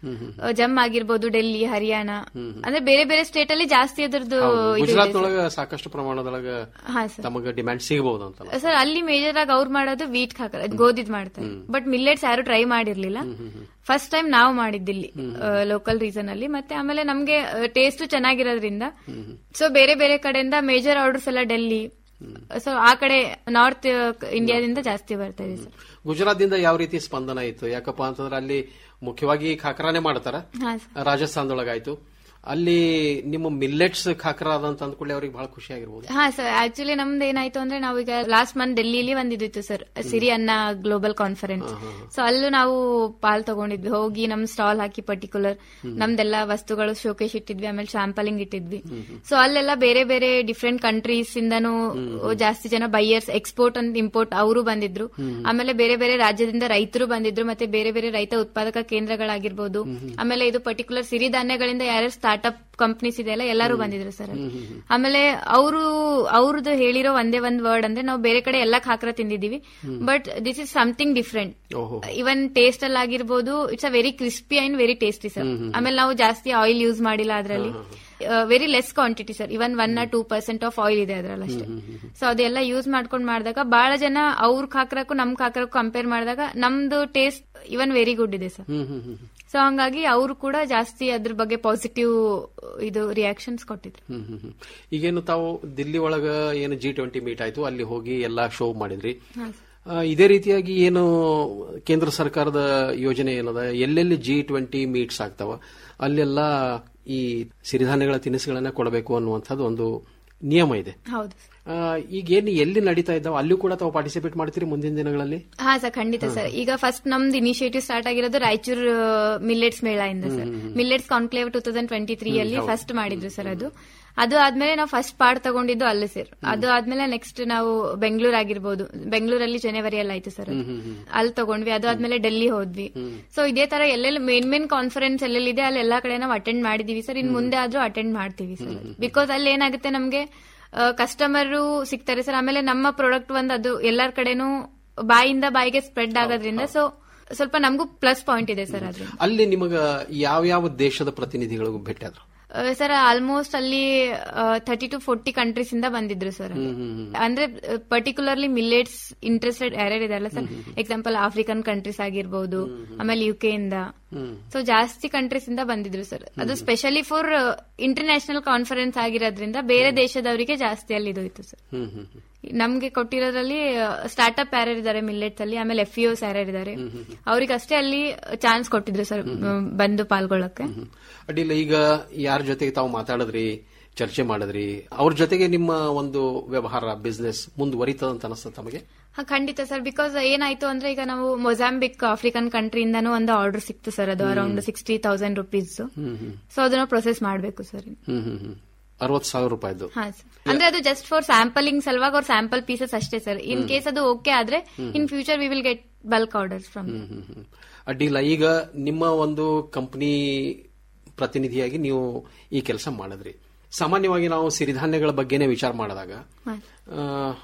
ಜಮ್ ಆಗಿರ್ಬೋದು ಡೆಲ್ಲಿ ಹರಿಯಾಣ ಅಂದ್ರೆ ಬೇರೆ ಬೇರೆ ಸ್ಟೇಟ್ ಅಲ್ಲಿ ಜಾಸ್ತಿ ಅದ್ರದ್ದು ಇದು ಇದೆ ಗುಜರಾತ್ ಸರ್. ಒಳಗ ಸಾಕಷ್ಟು ಪ್ರಮಾಣದೊಳಗ ಹಾ ಸರ್ ತಮಗ ಡಿಮ್ಯಾಂಡ್ ಸಿಗಬಹುದು ಅಂತ ಸರ್ ಅಲ್ಲಿ ಮೇಜರ್ ಆಗಿ ಅವ್ರು ಮಾಡೋದು ವೀಟ್ ಹಾಕಲ್ಲ ಗೋಧಿದ್ ಮಾಡ್ತಾರೆ ಬಟ್ ಮಿಲ್ಲೆಟ್ಸ್ ಯಾರು ಟ್ರೈ ಮಾಡಿರ್ಲಿಲ್ಲ ಫಸ್ಟ್ ಟೈಮ್ ನಾವು ಮಾಡಿದ್ದಿಲ್ಲಿ ಲೋಕಲ್ ರೀಸನ್ ಅಲ್ಲಿ ಮತ್ತೆ ಆಮೇಲೆ ನಮ್ಗೆ ಟೇಸ್ಟ್ ಚೆನ್ನಾಗಿರೋದ್ರಿಂದ ಸೊ ಬೇರೆ ಬೇರೆ ಕಡೆಯಿಂದ ಮೇಜರ್ ಆರ್ಡರ್ಸ್ ಎಲ್ಲ ಡೆಲ್ಲಿ ಸೊ ಆ ಕಡೆ ನಾರ್ತ್ ಇಂಡಿಯಾದಿಂದ ಜಾಸ್ತಿ ಬರ್ತಾ ಇದೆ ಸರ್ ಗುಜರಾತ್ದಿಂದ ಯಾವ ರೀತಿ ಸ್ಪಂದನ ಇತ್ತು ಯಾಕಪ್ಪ ಅಂತಂದ್ರೆ ಅಲ್ಲಿ ಮುಖ್ಯವಾಗಿ ಖಾಕ್ರಾನೇ ಮಾಡ್ತಾರ ಹಾ ರಾಜಸ್ಥಾನದೊಳಗಾಯ್ತು ಅಲ್ಲಿ ನಿಮ್ಮ ಮಿಲ್ಲೆಟ್ಸ್ ಖಾಕ್ರಾ ಅದಂತ ಅಂದ್ಕೊಳ್ಳಿ ಅವ್ರಿಗೆ ಬಹಳ ಖುಷಿ ಆಗಿರ್ಬೋದು ಹಾ ಸರ್ ಆಕ್ಚುಲಿ ನಮ್ದು ಏನಾಯ್ತು ಅಂದ್ರೆ ನಾವೀಗ ಲಾಸ್ಟ್ ಮಂತ್ ಡೆಲ್ಲಿಲಿ ಒಂದಿದಿತ್ತು sir Siri Anna global conference so ಅಲ್ಲೂ ನಾವು ಪಾಲ್ ತಗೊಂಡಿದ್ವಿ ಹೋಗಿ ನಮ್ ಸ್ಟಾಲ್ ಹಾಕಿ ಪರ್ಟಿಕ್ಯುಲರ್ ನಮ್ದೆಲ್ಲ ವಸ್ತುಗಳು ಶೋಕೇಶ್ ಇಟ್ಟಿದ್ವಿ ಆಮೇಲೆ ಶಾಂಪಲಿಂಗ್ ಇಟ್ಟಿದ್ವಿ ಸೊ ಅಲ್ಲೆಲ್ಲ ಬೇರೆ ಬೇರೆ ಡಿಫ್ರೆಂಟ್ ಕಂಟ್ರೀಸ್ ಇಂದನೂ ಜಾಸ್ತಿ ಜನ ಬೈಯರ್ಸ್ ಎಕ್ಸ್ಪೋರ್ಟ್ ಅಂಡ್ ಇಂಪೋರ್ಟ್ ಅವರು ಬಂದಿದ್ರು ಆಮೇಲೆ ಬೇರೆ ಬೇರೆ ರಾಜ್ಯದಿಂದ ರೈತರು ಬಂದಿದ್ರು ಮತ್ತೆ ಬೇರೆ ಬೇರೆ ರೈತ ಉತ್ಪಾದಕ ಕೇಂದ್ರಗಳಾಗಿರ್ಬೋದು ಆಮೇಲೆ ಇದು ಪರ್ಟಿಕ್ಯುಲರ್ ಸಿರಿಧಾನ್ಯಗಳಿಂದ ಯಾರ್ಯಾರು ಸ್ಟಾರ್ಟ್ಅಪ್ ಕಂಪ್ನೀಸ್ ಇದೆಯಲ್ಲ ಎಲ್ಲರೂ ಬಂದಿದ್ರು ಸರ್ ಅಲ್ಲಿ. ಆಮೇಲೆ ಅವರು ಅವ್ರದ್ದು ಹೇಳಿರೋ ಒಂದೇ ಒಂದ್ ವರ್ಡ್ ಅಂದ್ರೆ ನಾವು ಬೇರೆ ಕಡೆ ಎಲ್ಲ ಖಾಕ್ರ ತಿಂದಿದೀವಿ but this is something different ಓಹೋ ಇವನ್ ಟೇಸ್ಟ್ ಅಲ್ಲಿ ಆಗಿರ್ಬೋದು it's a very crispy and very tasty sir ಆಮೇಲೆ ನಾವು ಜಾಸ್ತಿ ಆಯಿಲ್ ಯೂಸ್ ಮಾಡಿಲ್ಲ ಅದರಲ್ಲಿ very less quantity sir even one or two percent of oil ಇದೆ ಅದ್ರಲ್ಲಿ ಅಷ್ಟೇ ಸೊ ಅದೆಲ್ಲ ಯೂಸ್ ಮಾಡ್ಕೊಂಡ್ ಮಾಡಿದಾಗ ಬಹಳ ಜನ ಅವ್ರ ಖಾಕ್ರಕ್ಕೂ ನಮ್ ಖಾಕ್ರಕ್ಕೂ ಕಂಪೇರ್ ಮಾಡಿದಾಗ ನಮ್ದು ಟೇಸ್ಟ್ ಇವನ್ ವೆರಿ ಗುಡ್ ಇದೆ sir hmm hmm hmm so ಹಂಗಾಗಿ ಅವರು ಕೂಡ ಜಾಸ್ತಿ ಅದ್ರ ಬಗ್ಗೆ ಪಾಸಿಟಿವ್ ಇದು ರಿಯಾಕ್ಷನ್ಸ್ ಕೊಟ್ಟಿದ್ರು ಹ್ಮ್ ಹ್ಮ್ ಹ್ಮ್. ಈಗೇನು ತಾವು ದಿಲ್ಲಿ ಒಳಗ ಏನು ಜಿ ಟ್ವೆಂಟಿ ಮೀಟ್ ಆಯ್ತು ಅಲ್ಲಿ ಹೋಗಿ ಎಲ್ಲಾ ಶೋ ಮಾಡಿದ್ರಿ ಆ, ಇದೇ ರೀತಿಯಾಗಿ ಏನು ಕೇಂದ್ರ ಸರ್ಕಾರದ ಯೋಜನೆ ಏನದ ಎಲ್ಲೆಲ್ಲಿ ಜಿ ಟ್ವೆಂಟಿ ಮೀಟ್ಸ್ ಆಗ್ತಾವ ಅಲ್ಲೆಲ್ಲ ಈ ಸಿರಿಧಾನ್ಯಗಳ ತಿನಿಸುಗಳನ್ನ ಕೊಡಬೇಕು ಅನ್ನುವಂಥದ್ದು ಒಂದು ನಿಯಮ ಇದೆ ಹೌದು ಆ, ಈಗೇನು ಎಲ್ಲಿ ನಡೀತಾ ಇದ್ದಾವ ಅಲ್ಲೂ ಕೂಡ ತಾವು ಪಾರ್ಟಿಸಿಪೇಟ್ ಮಾಡ್ತೀರಿ ಮುಂದಿನ ದಿನಗಳಲ್ಲಿ ಹಾ ಸರ್ ಖಂಡಿತ ಸರ್ ಈಗ ಫಸ್ಟ್ ನಮ್ದು ಇನಿಷಿಯೇಟಿವ್ ಸ್ಟಾರ್ಟ್ ಆಗಿರೋದು ರಾಯಚೂರು ಮಿಲ್ಲೆಟ್ಸ್ ಮೇಳ ಇಂದ sir millets conclave two thousand twenty three ಅಲ್ಲಿ ಫಸ್ಟ್ ಮಾಡಿದ್ರು ಸರ್ ಅದು ಅದು ಆದ್ಮೇಲೆ ನಾವು ಫಸ್ಟ್ ಪಾರ್ಟ್ ತಗೊಂಡಿದ್ದು ಅಲ್ಲೇ ಸರ್ ಅದು ಆದ್ಮೇಲೆ ನೆಕ್ಸ್ಟ್ ನಾವು ಬೆಂಗಳೂರು ಆಗಿರ್ಬೋದು ಬೆಂಗಳೂರಲ್ಲಿ ಜನವರಿಯಲ್ಲಿ ಆಯ್ತು ಸರ್ ಅದು. ಅಲ್ಲಿ ತಗೊಂಡ್ವಿ ಅದು ಆದ್ಮೇಲೆ ಡೆಲ್ಲಿ ಹೋದ್ವಿ ಸೊ ಇದೇ ತರ ಎಲ್ಲೆಲ್ಲಿ ಮೇನ್ ಮೇನ್ ಕಾನ್ಫರೆನ್ಸ್ ಎಲ್ಲೆಲ್ಲಿದೆ ಅಲ್ಲಿ ಎಲ್ಲಾ ಕಡೆ ನಾವು ಅಟೆಂಡ್ ಮಾಡಿದೀವಿ ಸರ್ ಇನ್ ಮುಂದೆ ಆದ್ರೂ ಅಟೆಂಡ್ ಮಾಡ್ತೀವಿ ಸರ್ ಬಿಕಾಸ್ ಅಲ್ಲಿ ಏನಾಗುತ್ತೆ ನಮ್ಗೆ ಕಸ್ಟಮರ್ ಸಿಗ್ತಾರೆ ಸರ್ ಆಮೇಲೆ ನಮ್ಮ ಪ್ರಾಡಕ್ಟ್ ಒಂದು ಅದು ಎಲ್ಲರ ಕಡೆನೂ ಬಾಯಿಂದ ಬಾಯಿಗೆ ಸ್ಪ್ರೆಡ್ ಆಗೋದ್ರಿಂದ ಸೊ ಸ್ವಲ್ಪ ನಮಗೂ ಪ್ಲಸ್ ಪಾಯಿಂಟ್ ಇದೆ ಸರ್ ಅದ್ರಿಂದ ಅಲ್ಲಿ ನಿಮಗ ಯಾವ್ಯಾವ ದೇಶದ ಪ್ರತಿನಿಧಿಗಳು ಭೇಟಿ ಆದ್ರು ಸರ್ ಆಲ್ಮೋಸ್ಟ್ ಅಲ್ಲಿ ಥರ್ಟಿ ಟು ಫೋರ್ಟಿ ಕಂಟ್ರೀಸ್ ಇಂದ ಬಂದಿದ್ರು ಸರ್ ಅಂದ್ರೆ ಪರ್ಟಿಕ್ಯುಲರ್ಲಿ ಮಿಲ್ಲೆಟ್ಸ್ ಇಂಟ್ರೆಸ್ಟೆಡ್ ಯಾರ್ಯಾರು ಇದಾರಲ್ಲ ಸರ್ ಎಕ್ಸಾಂಪಲ್ ಆಫ್ರಿಕನ್ ಕಂಟ್ರೀಸ್ ಆಗಿರ್ಬೋದು ಆಮೇಲೆ ಯು ಇಂದ ಸೊ ಜಾಸ್ತಿ ಕಂಟ್ರೀಸ್ ಇಂದ ಬಂದಿದ್ರು ಸರ್ ಅದು ಸ್ಪೆಷಲಿ ಫಾರ್ ಇಂಟರ್ನ್ಯಾಷನಲ್ ಕಾನ್ಫರೆನ್ಸ್ ಆಗಿರೋದ್ರಿಂದ ಬೇರೆ ದೇಶದವರಿಗೆ ಜಾಸ್ತಿ ಅಲ್ಲಿ ಇದು ಇತ್ತು ಸರ್ ಹ್ಮ್ ಹ್ಮ್ ಹ್ಮ್. ನಮ್ಗೆ ಕೊಟ್ಟಿರೋದ್ರಲ್ಲಿ ಸ್ಟಾರ್ಟ್ಅಪ್ ಯಾರ್ಯಾರಿದ್ದಾರೆ ಮಿಲ್ಲೆಟ್ಸ್ ಅಲ್ಲಿ ಆಮೇಲೆ ಎಫ್ ಇಒಸ್ ಯಾರ್ಯಾರಿದ್ದಾರೆ ಅವ್ರಿಗಷ್ಟೇ ಅಲ್ಲಿ ಚಾನ್ಸ್ ಕೊಟ್ಟಿದ್ರು ಸರ್ ಬಂದು ಪಾಲ್ಗೊಳ್ಳಕ್ಕೆ ಹ್ಮ್. ಅಡ್ಡಿಲ್ಲ ಈಗ ಯಾರ ಜೊತೆಗೆ ತಾವು ಮಾತಾಡಿದ್ರಿ ಚರ್ಚೆ ಮಾಡಿದ್ರಿ ಅವ್ರ ಜೊತೆಗೆ ನಿಮ್ಮ ಒಂದು ವ್ಯವಹಾರ ಬಿಸ್ನೆಸ್ ಮುಂದುವರಿತದಂತ ಅನಿಸ್ತದೆ ತಮಗೆ ಹಾ ಖಂಡಿತ ಸರ್ ಬಿಕಾಸ್ ಏನಾಯ್ತು ಅಂದ್ರೆ ಈಗ ನಾವು ಮೊಜಾಂಬಿಕ್ ಆಫ್ರಿಕನ್ ಕಂಟ್ರಿಯಿಂದಾನು ಒಂದು ಆರ್ಡರ್ ಸಿಕ್ತು ಸರ್ ಅದು around sixty thousand rupees hmm hmm so ಅದನ್ನ ಪ್ರೊಸೆಸ್ ಮಾಡಬೇಕು ಸರ್ ಹ್ಮ್ ಹ್ಮ್ ಹ್ಮ್ ಅರವತ್ತು ಸಾವಿರ ರೂಪಾಯಿದು ಹಾ ಸರ್ ಅಂದ್ರೆ ಅದು ಜಸ್ಟ್ ಫಾರ್ ಸ್ಯಾಂಪಲಿಂಗ್ ಸಲುವಾಗಿ ಅವ್ರ ಸ್ಯಾಂಪಲ್ ಪೀಸಸ್ ಅಷ್ಟೇ ಸರ್ ಇನ್ ಕೇಸ್ ಅದು ಓಕೆ ಆದ್ರೆ in future we will get bulk orders from hmm hmm hmm. ಅಡ್ಡಿಲ್ಲ ಈಗ ನಿಮ್ಮ ಒಂದು ಕಂಪನಿ ಪ್ರತಿನಿಧಿಯಾಗಿ ನೀವು ಈ ಕೆಲಸ ಮಾಡಿದ್ರಿ ಸಾಮಾನ್ಯವಾಗಿ ನಾವು ಸಿರಿಧಾನ್ಯಗಳ ಬಗ್ಗೆನೇ ವಿಚಾರ ಮಾಡಿದಾಗ ಆ,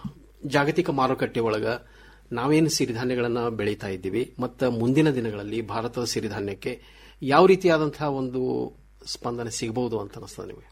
ಜಾಗತಿಕ ಮಾರುಕಟ್ಟೆ ಒಳಗ ನಾವೇನು ಸಿರಿಧಾನ್ಯಗಳನ್ನ ಬೆಳೀತಾ ಇದ್ದೀವಿ ಮತ್ತು ಮುಂದಿನ ದಿನಗಳಲ್ಲಿ ಭಾರತದ ಸಿರಿಧಾನ್ಯಕ್ಕೆ ಯಾವ ರೀತಿಯಾದಂತಹ ಒಂದು ಸ್ಪಂದನೆ ಸಿಗಬಹುದು ಅಂತ ಅನಿಸ್ತದೆ ನಿಮಗೆ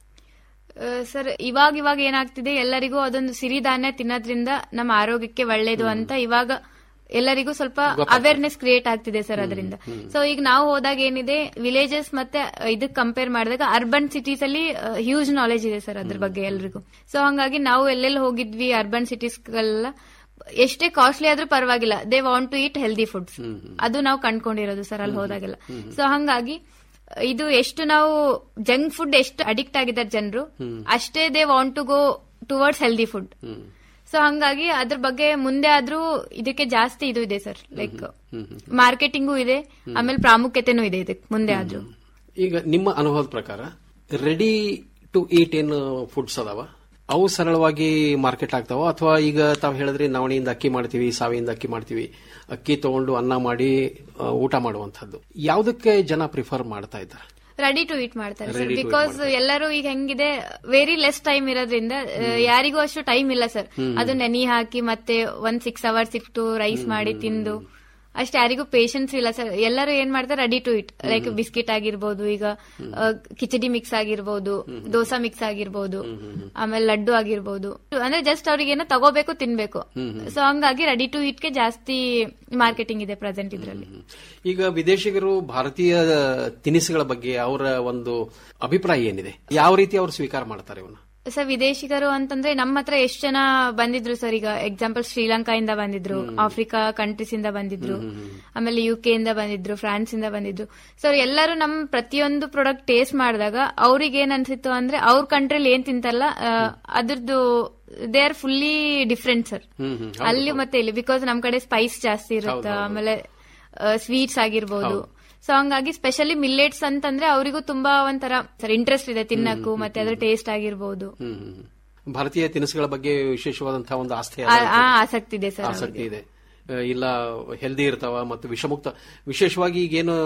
ಸರ್ ಇವಾಗ ಇವಾಗ ಏನಾಗ್ತಿದೆ ಎಲ್ಲರಿಗೂ ಅದೊಂದು ಸಿರಿಧಾನ್ಯ ತಿನ್ನೋದ್ರಿಂದ ನಮ್ಮ ಆರೋಗ್ಯಕ್ಕೆ ಒಳ್ಳೇದು ಅಂತ ಇವಾಗ ಎಲ್ಲರಿಗೂ ಸ್ವಲ್ಪ ಅವೇರ್ನೆಸ್ ಕ್ರಿಯೇಟ್ ಆಗ್ತಿದೆ ಸರ್ ಅದರಿಂದ ಸೊ ಈಗ ನಾವು ಹೋದಾಗ ಏನಿದೆ ವಿಲೇಜಸ್ ಮತ್ತೆ ಇದಕ್ ಕಂಪೇರ್ ಮಾಡಿದಾಗ ಅರ್ಬನ್ ಸಿಟೀಸ್ ಅಲ್ಲಿ ಹ್ಯೂಜ್ ನಾಲೆಜ್ ಇದೆ ಸರ್ ಅದ್ರ ಬಗ್ಗೆ ಎಲ್ರಿಗೂ ಸೊ ಹಂಗಾಗಿ ನಾವು ಎಲ್ಲೆಲ್ಲಿ ಹೋಗಿದ್ವಿ ಅರ್ಬನ್ ಸಿಟೀಸ್ಗಳೆಲ್ಲ ಎಷ್ಟೇ ಕಾಸ್ಟ್ಲಿ ಆದ್ರೂ ಪರವಾಗಿಲ್ಲ they want to eat healthy foods ಅದು ನಾವು ಕಂಡ್ಕೊಂಡಿರೋದು ಸರ್ ಅಲ್ಲಿ ಹೋದಾಗೆಲ್ಲ ಸೊ ಹಂಗಾಗಿ ಇದು ಎಷ್ಟು ನಾವು ಜಂಕ್ ಫುಡ್ ಎಷ್ಟು ಅಡಿಕ್ಟ್ ಆಗಿದ್ದಾರೆ ಜನರು ಅಷ್ಟೇ they want to go towards healthy food so ಹಂಗಾಗಿ ಅದ್ರ ಬಗ್ಗೆ ಮುಂದೆ ಆದ್ರೂ ಇದಕ್ಕೆ ಜಾಸ್ತಿ ಇದು ಇದೆ ಸರ್ ಲೈಕ್ ಮಾರ್ಕೆಟಿಂಗು ಇದೆ ಆಮೇಲೆ ಪ್ರಾಮುಖ್ಯತೆನೂ ಇದೆ ಇದಕ್ಕೆ ಮುಂದೆ ಆದ್ರೂ ಈಗ ನಿಮ್ಮ ಅನುಭವದ ಪ್ರಕಾರ ರೆಡಿ ಟು ಈಟ್ ಏನು ಫುಡ್ಸ್ ಅದಾವ ಅವು ಸರಳವಾಗಿ ಮಾರ್ಕೆಟ್ ಆಗ್ತಾವ ಅಥವಾ ಈಗ ತಾವು ಹೇಳಿದ್ರಿ ನವಣಿಯಿಂದ ಅಕ್ಕಿ ಮಾಡ್ತೀವಿ ಸಾವಿಯಿಂದ ಅಕ್ಕಿ ಮಾಡ್ತೀವಿ ಅಕ್ಕಿ ತಗೊಂಡು ಅನ್ನ ಮಾಡಿ ಆ, ಊಟ ಮಾಡುವಂತದ್ದು ಯಾವುದಕ್ಕೆ ಜನ ಪ್ರಿಫರ್ ಮಾಡ್ತಾ ಇದ್ದಾರೆ ರೆಡಿ ಟು ಈಟ್ ಮಾಡ್ತಾರೆ sir Ready to eat because ಎಲ್ಲರೂ ಈಗ ಹೆಂಗಿದೆ ವೆರಿ ಲೆಸ್ ಟೈಮ್ ಇರೋದ್ರಿಂದ ಆ, ಯಾರಿಗೂ ಅಷ್ಟು ಟೈಮ್ ಇಲ್ಲ ಸರ್ ಅದು ನೆನಿ ಹಾಕಿ ಮತ್ತೆ ಒಂದ್ ಸಿಕ್ಸ್ ಅವರ್ಸ್ ಇಟ್ಟು ರೈಸ್ ಮಾಡಿ ತಿಂದು ಅಷ್ಟು ಯಾರಿಗೂ ಪೇಷನ್ಸ್ ಇಲ್ಲ ಸರ್ ಎಲ್ಲರೂ ಏನ್ ಮಾಡ್ತಾರೆ ready to eat like biscuit ಆಗಿರ್ಬೋದು ಈಗ ಆ, ಕಿಚಡಿ ಮಿಕ್ಸ್ ಆಗಿರ್ಬೋದು ದೋಸಾ ಮಿಕ್ಸ್ ಆಗಿರ್ಬೋದು ಆಮೇಲೆ ಲಡ್ಡು ಆಗಿರ್ಬೋದು ಅಂದ್ರೆ ಜಸ್ಟ್ ಅವ್ರಿಗೆ ಏನೋ ತಗೋಬೇಕು ತಿನ್ಬೇಕು ಸೊ ಹಂಗಾಗಿ ರೆಡಿ ಟು ಇಟ್ಗೆ ಜಾಸ್ತಿ ಮಾರ್ಕೆಟಿಂಗ್ ಇದೆ ಪ್ರೆಸೆಂಟ್ ಇದ್ರಲ್ಲಿ ಈಗ ವಿದೇಶಿಗರು ಭಾರತೀಯ ತಿನಿಸುಗಳ ಬಗ್ಗೆ ಅವರ ಒಂದು ಅಭಿಪ್ರಾಯ ಏನಿದೆ ಯಾವ ರೀತಿ ಅವರು ಸ್ವೀಕಾರ ಮಾಡ್ತಾರೆ ಇವನ್ನ ಸರ್ ವಿದೇಶಿಗರು ಅಂತಂದ್ರೆ ನಮ್ಮ ಹತ್ರ ಎಷ್ಟು ಜನ ಬಂದಿದ್ರು ಸರ್ ಈಗ ಎಕ್ಸಾಂಪಲ್ ಶ್ರೀಲಂಕಾದಿಂದ ಬಂದಿದ್ರು ಆಫ್ರಿಕಾ ಕಂಟ್ರೀಸ್ ಇಂದ ಬಂದಿದ್ರು ಆಮೇಲೆ ಯು ಕೆ ಇಂದ ಬಂದಿದ್ರು ಫ್ರಾನ್ಸ್ ಇಂದ ಬಂದಿದ್ರು ಸೊ ಎಲ್ಲರೂ ನಮ್ ಪ್ರತಿಯೊಂದು ಪ್ರಾಡಕ್ಟ್ ಟೇಸ್ಟ್ ಮಾಡಿದಾಗ ಅವ್ರಿಗೆ ಏನ್ ಅನ್ಸಿತ್ತು ಅಂದ್ರೆ ಅವ್ರ ಕಂಟ್ರಿಲಿ ಏನ್ ತಿಂತಾರಲ್ಲ ಆ, ಅದ್ರದ್ದು they are fully different sir ಅಲ್ಲಿ ಮತ್ತೆ ಇಲ್ಲಿ ಬಿಕಾಸ್ ನಮ್ ಕಡೆ ಸ್ಪೈಸ್ ಜಾಸ್ತಿ ಇರುತ್ತೆ ಆಮೇಲೆ ಸ್ವೀಟ್ಸ್ ಆಗಿರ್ಬೋದು ಸೊ ಹಂಗಾಗಿ ಸ್ಪೆಷಲಿ ಮಿಲ್ಲೆಟ್ಸ್ ಅಂತಂದ್ರೆ ಅವರಿಗೂ ತುಂಬಾ ಒಂಥರ ಸರ್ ಇಂಟ್ರೆಸ್ಟ್ ಇದೆ ತಿನ್ನಕ್ಕೂ ಮತ್ತೆ ಅದ್ರ ಟೇಸ್ಟ್ ಆಗಿರ್ಬೋದು ಹ್ಮ್ ಹ್ಮ್. ಭಾರತೀಯ ತಿನಿಸುಗಳ ಬಗ್ಗೆ ವಿಶೇಷವಾದಂತಹ ಒಂದು ಆಸ್ಥೆ ಆ ಅದ. ಆ ಆಸಕ್ತಿ ಇದೆ ಸರ್ ಆಸಕ್ತಿ ಇದೆ ಆ, ಇಲ್ಲ ಹೆಲ್ದಿ ಇರ್ತಾವ ಮತ್ತು ವಿಷಮುಕ್ತ ವಿಶೇಷವಾಗಿ ಈಗೇನು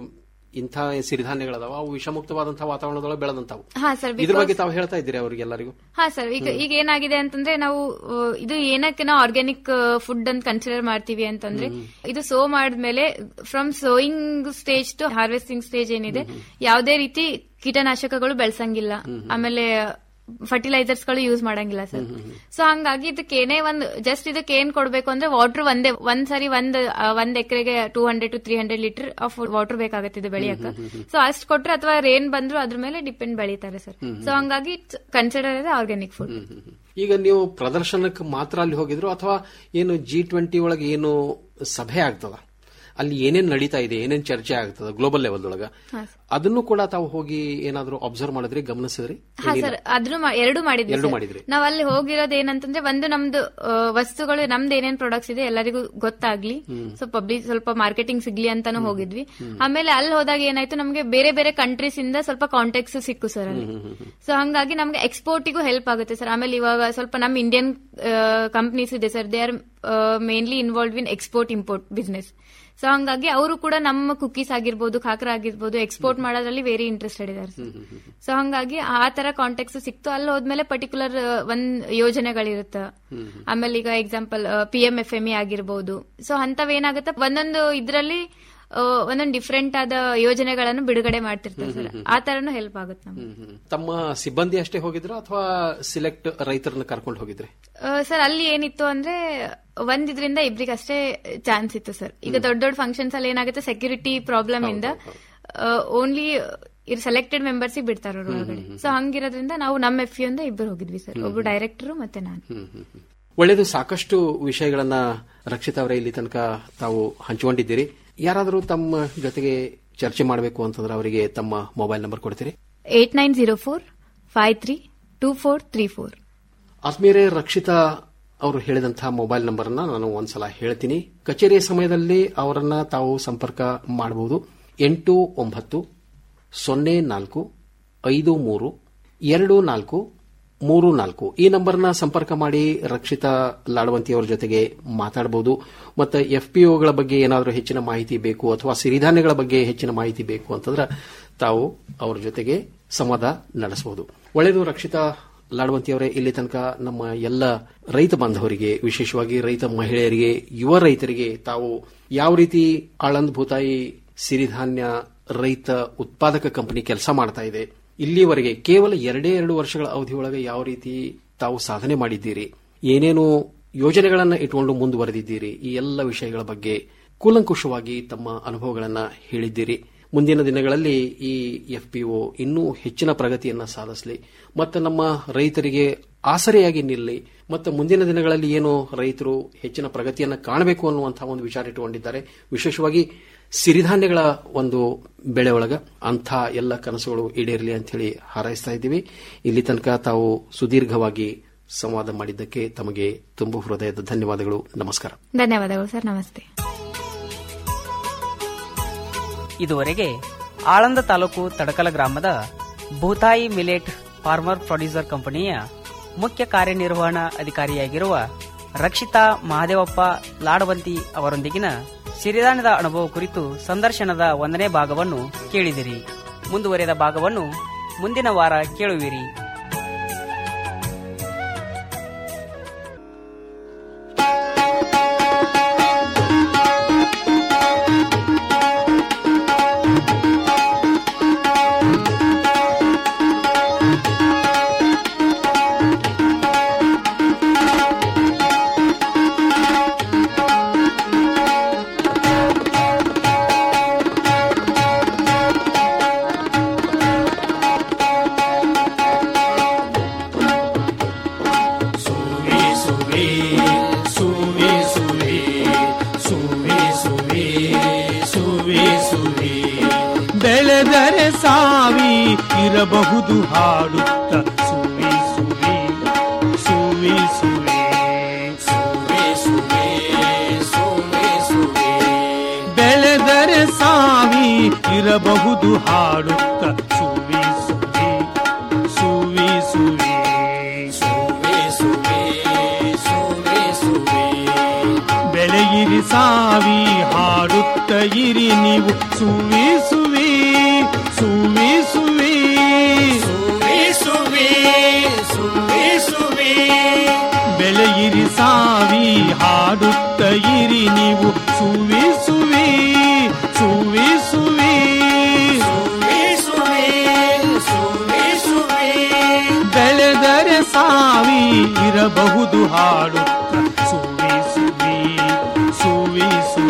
ಇಂಥ ಸಿರಿಧಾನ್ಯಗಳದಾವ ಅವು ವಿಷಮುಕ್ತವಾದಂತಹ ವಾತಾವರಣದೊಳಗೆ ಬೆಳೆದಂತಾವು ಹಾ ಸರ್ ಇದ್ರ ಬಗ್ಗೆ ತಾವು ಹೇಳ್ತಾ ಇದ್ದೀರಿ ಅವರಿಗೆಲ್ಲರಿಗೂ ಹಾ ಸರ್ ಈಗ ಈಗ ಏನಾಗಿದೆ ಅಂತಂದ್ರೆ ನಾವು ಆ, ಇದು ಏನಕ್ಕೆ ನಾವು ಆರ್ಗ್ಯಾನಿಕ್ ಫುಡ್ ಅಂತ ಕನ್ಸಿಡರ್ ಮಾಡ್ತೀವಿ ಅಂತಂದ್ರೆ ಇದು ಸೋ ಮಾಡಿದ್ಮೇಲೆ from sowing stage to harvesting stage ಏನಿದೆ ಯಾವುದೇ ರೀತಿ ಕೀಟನಾಶಕಗಳು ಬೆಳ್ಸಂಗಿಲ್ಲ ಆಮೇಲೆ ಫರ್ಟಿಲೈಸರ್ಸ್ ಗಳು ಯೂಸ್ ಮಾಡಂಗಿಲ್ಲ ಸರ್ ಸೊ ಹಂಗಾಗಿ ಇದಕ್ಕೆ ಏನೇ ಒಂದು ಜಸ್ಟ್ ಇದಕ್ಕೆ ಏನ್ ಕೊಡ್ಬೇಕು ಅಂದ್ರೆ ವಾಟರ್ ಒಂದೇ ಒಂದ್ ಸರಿ ಒಂದ್ ಆ, ಒಂದ್ ಎಕರೆಗೆ two hundred to three hundred litre of water ಬೇಕಾಗತ್ತೆ ಇದು ಬೆಳೆಯಕ್ಕೆ ಸೊ ಅಷ್ಟು ಕೊಟ್ರೆ ಅಥವಾ ರೇನ್ ಬಂದ್ರು ಅದ್ರ ಮೇಲೆ ಡಿಪೆಂಡ್ ಬೆಳೀತಾರೆ ಸರ್ ಸೊ ಹಂಗಾಗಿ ಕನ್ಸಿಡರ್ ಆರ್ಗ್ಯಾನಿಕ್ ಫುಡ್ ಈಗ ನೀವು ಪ್ರದರ್ಶನಕ್ಕೆ ಮಾತ್ರ ಅಲ್ಲಿ ಹೋಗಿದ್ರು ಅಥವಾ ಏನು ಜಿ ಟ್ವೆಂಟಿ ಒಳಗೆ ಏನು ಸಭೆ ಆಗ್ತದ ಅಲ್ಲಿ ಏನೇನ್ ನಡೀತಾ ಇದೆ ಏನೇನ್ ಚರ್ಚೆ ಆಗ್ತದ ಗ್ಲೋಬಲ್ ಲೆವೆಲ್ ಒಳಗ ಅದನ್ನು ಕೂಡ ತಾವು ಹೋಗಿ ಏನಾದ್ರೂ ಅಬ್ಸರ್ವ್ ಮಾಡಿದ್ರಿ ಗಮನಿಸಿದ್ರಿ ಹಾ ಸರ್ ಅದ್ರ ಎರಡು ಮಾಡಿದ್ವಿ ಎರಡು sir. ಮಾಡಿದ್ರಿ. ನಾವ್ ಅಲ್ಲಿ ಹೋಗಿರೋದು ಏನಂತಂದ್ರೆ ಒಂದು ನಮ್ದು ಆ, ವಸ್ತುಗಳು ನಮ್ದು ಏನೇನ್ ಪ್ರಾಡಕ್ಟ್ಸ್ ಇದೆ ಎಲ್ಲರಿಗೂ ಗೊತ್ತಾಗ್ಲಿ ಸೊ ಪಬ್ಲಿಕ್ ಸ್ವಲ್ಪ ಮಾರ್ಕೆಟಿಂಗ್ ಸಿಗ್ಲಿ ಅಂತಾನು ಹೋಗಿದ್ವಿ ಆಮೇಲೆ ಅಲ್ಲಿ ಹೋದಾಗ ಏನಾಯ್ತು ನಮ್ಗೆ ಬೇರೆ ಬೇರೆ ಕಂಟ್ರೀಸ್ ಇಂದ ಸ್ವಲ್ಪ ಕಾಂಟ್ಯಾಕ್ಟ್ಸ್ ಸಿಕ್ಕು ಸರ್ ಅಲ್ಲಿ ಸೊ ಹಂಗಾಗಿ ನಮ್ಗೆ ಎಕ್ಸ್ಪೋರ್ಟಿಗೂ ಹೆಲ್ಪ್ ಆಗುತ್ತೆ ಸರ್ ಆಮೇಲೆ ಇವಾಗ ಸ್ವಲ್ಪ ನಮ್ ಇಂಡಿಯನ್ ಕಂಪ್ನೀಸ್ ಇದೆ sir they are mainly involve in export import business so ಹಂಗಾಗಿ ಅವರು ಕೂಡ ನಮ್ಮ ಕುಕೀಸ್ ಆಗಿರ್ಬೋದು ಖಾಕ್ರ ಆಗಿರ್ಬೋದು ಎಕ್ಸ್ಪೋರ್ಟ್ ಮಾಡೋದ್ರಲ್ಲಿ ವೆರಿ ಇಂಟ್ರೆಸ್ಟೆಡ್ ಇದ್ದಾರೆ ಸೊ ಹಂಗಾಗಿ ಆ ತರ ಕಾಂಟ್ಯಾಕ್ಟ್ಸ್ ಸಿಕ್ತು ಅಲ್ಲಿ ಹೋದ್ಮೇಲೆ ಪರ್ಟಿಕ್ಯುಲರ್ ಒಂದ್ ಯೋಜನೆಗಳಿರುತ್ತೆ ಆಮೇಲೆ ಈಗ example P M F M E ಆಗಿರ್ಬೋದು ಸೊ ಅಂತವೇನಾಗುತ್ತೆ ಒಂದೊಂದು ಇದ್ರಲ್ಲಿ ಆ, ಒಂದೊಂದು ಡಿಫ್ರೆಂಟ್ ಆದ ಯೋಜನೆಗಳನ್ನು ಬಿಡುಗಡೆ ಮಾಡ್ತಿರ್ತಾರೆ ಸರ್ ಆ ತರನು ಹೆಲ್ಪ್ ಆಗುತ್ತೆ ನಮ್ಗೆ ತಮ್ಮ ಸಿಬ್ಬಂದಿ ಅಷ್ಟೇ ಹೋಗಿದ್ರು ಅಥವಾ ಸಿಲೆಕ್ಟ್ ರೈತರನ್ನ ಕರ್ಕೊಂಡು ಹೋಗಿದ್ರಿ ಸರ್ ಅಲ್ಲಿ ಏನಿತ್ತು ಅಂದ್ರೆ ಒಂದಿದ್ರಿಂದ ಇಬ್ರಿಗೆ ಅಷ್ಟೇ ಚಾನ್ಸ್ ಇತ್ತು ಸರ್ ಈಗ ದೊಡ್ಡ ದೊಡ್ಡ ಫಂಕ್ಷನ್ಸ್ ಅಲ್ಲಿ ಏನಾಗುತ್ತೆ ಸೆಕ್ಯೂರಿಟಿ ಪ್ರಾಬ್ಲಮ್ ಇಂದ ಓನ್ಲಿ ಸೆಲೆಕ್ಟೆಡ್ ಮೆಂಬರ್ಸ್ ಬಿಡ್ತಾರ ಅವ್ರ ಒಳಗಡೆ ಸೊ ಹಂಗಿರೋದ್ರಿಂದ ನಾವು ನಮ್ಮ ಎಫ್ ಇಂದ ಇಬ್ಬರು ಹೋಗಿದ್ವಿ ಸರ್ ಒಬ್ರು ಡೈರೆಕ್ಟರ್ ಮತ್ತೆ ನಾನು ಒಳ್ಳೆಯದು ಸಾಕಷ್ಟು ವಿಷಯಗಳನ್ನ ರಕ್ಷಿತ ಅವರೇ ಇಲ್ಲಿ ತನಕ ತಾವು ಹಂಚಿಕೊಂಡಿದ್ದೀರಿ ಯಾರಾದರೂ ತಮ್ಮ ಜೊತೆಗೆ ಚರ್ಚೆ ಮಾಡಬೇಕು ಅಂತಂದ್ರೆ ಅವರಿಗೆ ತಮ್ಮ ಮೊಬೈಲ್ ನಂಬರ್ ಕೊಡ್ತೀರಿ eight nine zero four five three two four three four ಆತ್ಮೀಯರೇ ರಕ್ಷಿತಾ ಅವರು ಹೇಳಿದಂತಹ ಮೊಬೈಲ್ ನಂಬರ್ನ ನಾನು ಒಂದ್ಸಲ ಹೇಳ್ತೀನಿ ಕಚೇರಿಯ ಸಮಯದಲ್ಲಿ ಅವರನ್ನ ತಾವು ಸಂಪರ್ಕ ಮಾಡಬಹುದು ಎಂಟು ಒಂಬತ್ತು ಸೊನ್ನೆ ನಾಲ್ಕು ಐದು ಮೂರು ಎರಡು ನಾಲ್ಕು ಮೂರು ನಾಲ್ಕು ಈ ನಂಬರ್ನ ಸಂಪರ್ಕ ಮಾಡಿ ರಕ್ಷಿತಾ ಲಾಡವಂತಿ ಅವರ ಜೊತೆಗೆ ಮಾತಾಡಬಹುದು ಮತ್ತು ಎಫ್ಪಿಒಗಳ ಬಗ್ಗೆ ಏನಾದರೂ ಹೆಚ್ಚಿನ ಮಾಹಿತಿ ಬೇಕು ಅಥವಾ ಸಿರಿಧಾನ್ಯಗಳ ಬಗ್ಗೆ ಹೆಚ್ಚಿನ ಮಾಹಿತಿ ಬೇಕು ಅಂತಂದ್ರೆ ತಾವು ಅವರ ಜೊತೆಗೆ ಸಂವಾದ ನಡೆಸಬಹುದು ಒಳ್ಳೆಯದು ರಕ್ಷಿತಾ ಲಾಡವಂತಿ ಅವರೇ ಇಲ್ಲಿ ತನಕ ನಮ್ಮ ಎಲ್ಲ ರೈತ ಬಾಂಧವರಿಗೆ ವಿಶೇಷವಾಗಿ ರೈತ ಮಹಿಳೆಯರಿಗೆ ಯುವ ರೈತರಿಗೆ ತಾವು ಯಾವ ರೀತಿ ಆಳಂದ್ ಭೂತಾಯಿ ಸಿರಿಧಾನ್ಯ ರೈತ ಉತ್ಪಾದಕ ಕಂಪನಿ ಕೆಲಸ ಮಾಡ್ತಾ ಇದೆ ಇಲ್ಲಿವರೆಗೆ ಕೇವಲ ಎರಡೇ ಎರಡು ವರ್ಷಗಳ ಅವಧಿಯೊಳಗೆ ಯಾವ ರೀತಿ ತಾವು ಸಾಧನೆ ಮಾಡಿದ್ದೀರಿ ಏನೇನು ಯೋಜನೆಗಳನ್ನು ಇಟ್ಕೊಂಡು ಮುಂದುವರೆದಿದ್ದೀರಿ ಈ ಎಲ್ಲ ವಿಷಯಗಳ ಬಗ್ಗೆ ಕೂಲಂಕುಷವಾಗಿ ತಮ್ಮ ಅನುಭವಗಳನ್ನ ಹೇಳಿದ್ದೀರಿ ಮುಂದಿನ ದಿನಗಳಲ್ಲಿ ಈ ಎಫ್ಪಿಒ ಇನ್ನೂ ಹೆಚ್ಚಿನ ಪ್ರಗತಿಯನ್ನ ಸಾಧಿಸಲಿ ಮತ್ತು ನಮ್ಮ ರೈತರಿಗೆ ಆಸರೆಯಾಗಿ ನಿಲ್ಲಿ ಮತ್ತು ಮುಂದಿನ ದಿನಗಳಲ್ಲಿ ಏನು ರೈತರು ಹೆಚ್ಚಿನ ಪ್ರಗತಿಯನ್ನು ಕಾಣಬೇಕು ಅನ್ನುವಂತಹ ಒಂದು ವಿಚಾರ ಇಟ್ಟುಕೊಂಡಿದ್ದಾರೆ ವಿಶೇಷವಾಗಿ ಸಿರಿಧಾನ್ಯಗಳ ಒಂದು ಬೆಳೆ ಒಳಗ ಅಂಥ ಎಲ್ಲ ಕನಸುಗಳು ಈಡೇರಲಿ ಅಂತ ಹೇಳಿ ಹಾರೈಸ್ತಾ ಇದ್ದೀವಿ ಇಲ್ಲಿ ತನಕ ತಾವು ಸುದೀರ್ಘವಾಗಿ ಸಂವಾದ ಮಾಡಿದ್ದಕ್ಕೆ ತಮಗೆ ತುಂಬ ಹೃದಯದ ಧನ್ಯವಾದಗಳು ನಮಸ್ಕಾರ ಧನ್ಯವಾದಗಳು ಸರ್ ನಮಸ್ತೆ ಇದುವರೆಗೆ ಆಳಂದ ತಾಲೂಕು ತಡಕಲ ಗ್ರಾಮದ ಭೂತಾಯಿ ಮಿಲೆಟ್ ಫಾರ್ಮರ್ ಪ್ರೊಡ್ಯೂಸರ್ ಕಂಪನಿಯ ಮುಖ್ಯ ಕಾರ್ಯನಿರ್ವಹಣಾ ಅಧಿಕಾರಿಯಾಗಿರುವ ರಕ್ಷಿತಾ ಮಹಾದೇವಪ್ಪ ಲಾಡವಂತಿ ಅವರೊಂದಿಗಿನ ಸಿರಿಧಾನ್ಯದ ಅನುಭವ ಕುರಿತು ಸಂದರ್ಶನದ ಒಂದನೇ ಭಾಗವನ್ನು ಕೇಳಿದಿರಿ ಮುಂದುವರೆದ ಭಾಗವನ್ನು ಮುಂದಿನ ವಾರ ಕೇಳುವಿರಿ ಇರಬಹುದು ಹಾಡುತ್ತ ಸುವಿ ಸುವಿ ಸುವಿ ಸುವಿ ಬೆಳೆದರೆ ಸಾವಿ ಇರಬಹುದು ಹಾಡುತ್ತ ಸುವಿ ಸುವಿ ಸುವಿ ಸುವಿ ಬೆಳೆಯಿರಿ ಸಾವಿ ಹಾಡುತ್ತ ಇರಿ ನೀವು ಸುವಿ ಸುವಿ ಸುವಿ ಸುವಿ ಸುವಿ ಸುವಿ ಸುವಿ ಬೆಳೆಯಿರಿ ಸಾವಿ ಹಾಡುತ್ತ ಇರಿ ನೀವು ಸುವಿ ಸುವಿ ಸುವಿ ಸುವಿ ಬೆಳೆದರೆ ಸಾವಿ ಇರಬಹುದು ಹಾಡುತ್ತ ಸುವಿ ಸುವಿ ಸುವಿ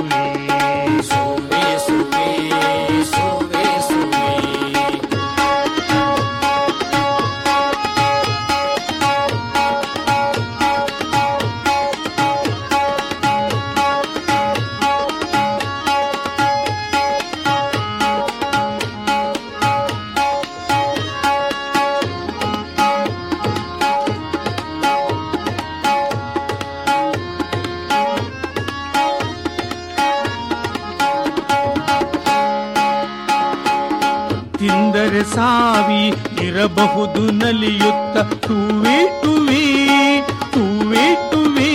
ಸುವಿ ತಿಂದರೆ ಸಾವಿ ಇರಬಹುದು ನಲಿಯುತ್ತ ಟುವಿ ಟುವಿ ಟುವಿ ಟುವಿ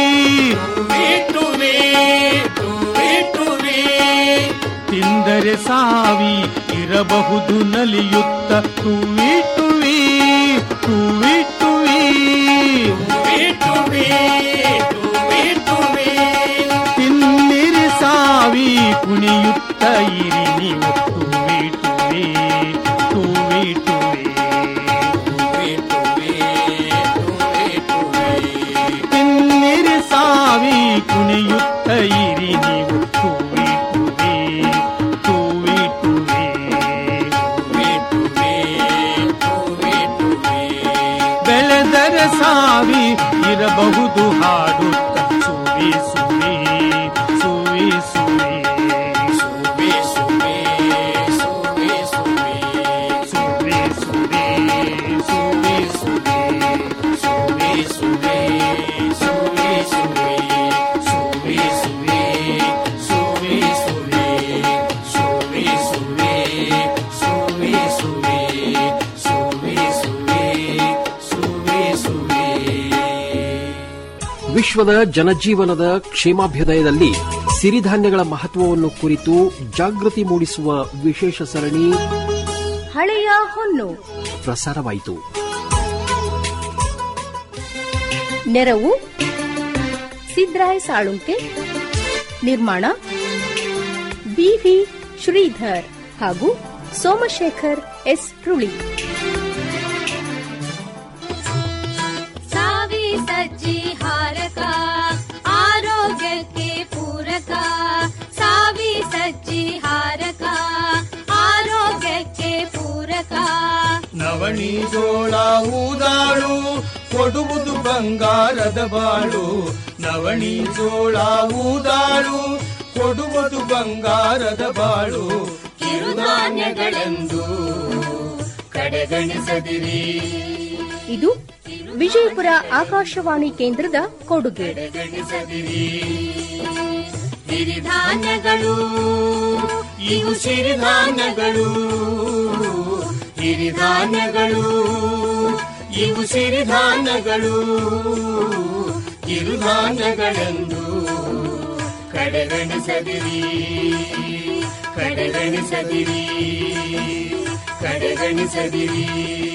ತಿಂದರೆ ಸಾವಿ ಇರಬಹುದು ನಲಿಯುತ್ತ ಟುವಿ ಟುವಿ ಟುವಿ ಟುವಿ ತಿನ್ನಿರಿ ಸಾವಿ ಕುಣಿಯುತ್ತ ಇರಿ ನೀವು ಟುವಿ ಟುವಿ ಟುವಿ ತಿನ್ನಿರಿ ಸಾವಿ ಕುಣಿಯುತ್ತ ಇರಿ ನೀವು ಟುವಿ ಟುವಿ ಟುವಿ ಬೆಳೆದರೆ ಸಾವಿ ಇರಬಹುದು ಹಾಡುತ್ತ ಸುವಿ ಸುವಿ ಸುವಿ ಸುವಿ ಸುವಿ ಸುವಿ ಸುವಿ ವಿಶ್ವದ ಜನಜೀವನದ ಕ್ಷೇಮಾಭ್ಯುದಯದಲ್ಲಿ ಸಿರಿಧಾನ್ಯಗಳ ಮಹತ್ವವನ್ನು ಕುರಿತು ಜಾಗೃತಿ ಮೂಡಿಸುವ ವಿಶೇಷ ಸರಣಿ ಹಳೆಯ ಹೊನ್ನು ಪ್ರಸಾರವಾಯಿತು ನೆರವು ಸಿದ್ರಾಯ್ ಸಾಳುಂಕೆ ನಿರ್ಮಾಣ ಬಿವಿ ಶ್ರೀಧರ್ ಹಾಗೂ ಸೋಮಶೇಖರ್ ಎಸ್ ರುಳಿ ಸಾವಿ ಸಜ್ಜಿ ಹಾರಕ ಆರೋಗ್ಯಕ್ಕೆ ಪೂರಕ ಸಾವಿ ಸಜ್ಜಿ ಹಾರಕ ಆರೋಗ್ಯಕ್ಕೆ ಪೂರಕ ನವಣಿ ಜೋಳ ಊದಾಳು ಕೊಡುವುದು ಬಂಗಾರದ ಬಾಳು ನವಣಿ ಜೋಳ ಊದಾಳು ಕೊಡುವುದು ಬಂಗಾರದ ಬಾಳು ಕಿರುಧಾನ್ಯಗಳೆಂದು ಕಡೆಗಣಿಸದಿರಿ ಇದು ವಿಜಯಪುರ ಆಕಾಶವಾಣಿ ಕೇಂದ್ರದ ಕೊಡುಗೆ ಗಣಿಸದಿರಿ ಹಿರಿಧಾನ್ಯಗಳು ಇವು ಸಿರಿಧಾನ್ಯಗಳು ಹಿರಿಧಾನ್ಯಗಳು ಇವು ಸಿರಿಧಾನ್ಯಗಳು ಕಿರುಧಾನ್ಯಗಳೆಂದು ಕಡೆಗಣಿಸದಿರಿ ಕಡೆಗಣಿಸದಿರಿ ಕಡೆಗಣಿಸದಿರಿ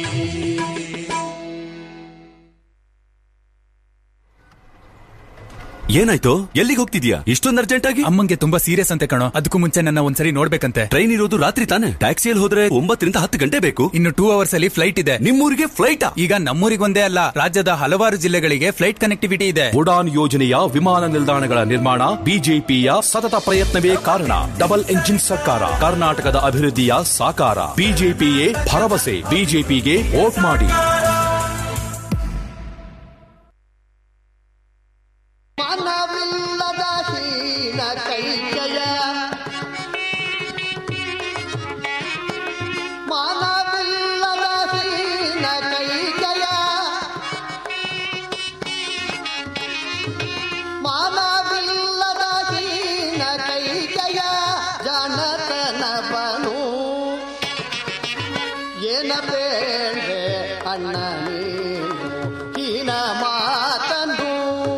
ಏನಾಯ್ತು ಎಲ್ಲಿಗೆ ಹೋಗ್ತಿದ್ಯಾ ಇಷ್ಟೊಂದು ಅರ್ಜೆಂಟ್ ಆಗಿ ಅಮ್ಮಂಗೆ ತುಂಬಾ ಸೀರಿಯಸ್ ಅಂತೆ ಕಣೋ ಅದಕ್ಕೂ ಮುಂಚೆ ನನ್ನ ಒಂದ್ಸರಿ ನೋಡ್ಬೇಕಂತೆ ಟ್ರೈನ್ ಇರೋದು ರಾತ್ರಿ ತಾನೆ ಟ್ಯಾಕ್ಸಿಯಲ್ಲಿ ಹೋದ್ರೆ ಒಂಬತ್ತರಿಂದ ಹತ್ತು ಗಂಟೆ ಬೇಕು ಇನ್ನು ಟೂ ಅವರ್ಸ್ ಅಲ್ಲಿ ಫ್ಲೈಟ್ ಇದೆ ನಿಮ್ಮೂರಿಗೆ ಫ್ಲೈಟ್ ಈಗ ನಮ್ಮೂರಿಗೊಂದೇ ಅಲ್ಲ ರಾಜ್ಯದ ಹಲವಾರು ಜಿಲ್ಲೆಗಳಿಗೆ ಫ್ಲೈಟ್ ಕನೆಕ್ಟಿವಿಟಿ ಇದೆ ಉಡಾನ್ ಯೋಜನೆಯ ವಿಮಾನ ನಿಲ್ದಾಣಗಳ ನಿರ್ಮಾಣ ಬಿಜೆಪಿಯ ಸತತ ಪ್ರಯತ್ನವೇ ಕಾರಣ ಡಬಲ್ ಎಂಜಿನ್ ಸರ್ಕಾರ ಕರ್ನಾಟಕದ ಅಭಿವೃದ್ಧಿಯ ಸಾಕಾರ ಬಿಜೆಪಿಯೇ ಭರವಸೆ ಬಿಜೆಪಿಗೆ ವೋಟ್ ಮಾಡಿ ಮನವಿಲ್ಲದ ಹೀನ ಕೈಕೆಯ ಮಾನವಿಲ್ಲದ ಅಣ್ಣ ನೀನು ಹೀನ ಮಾತನ್ನು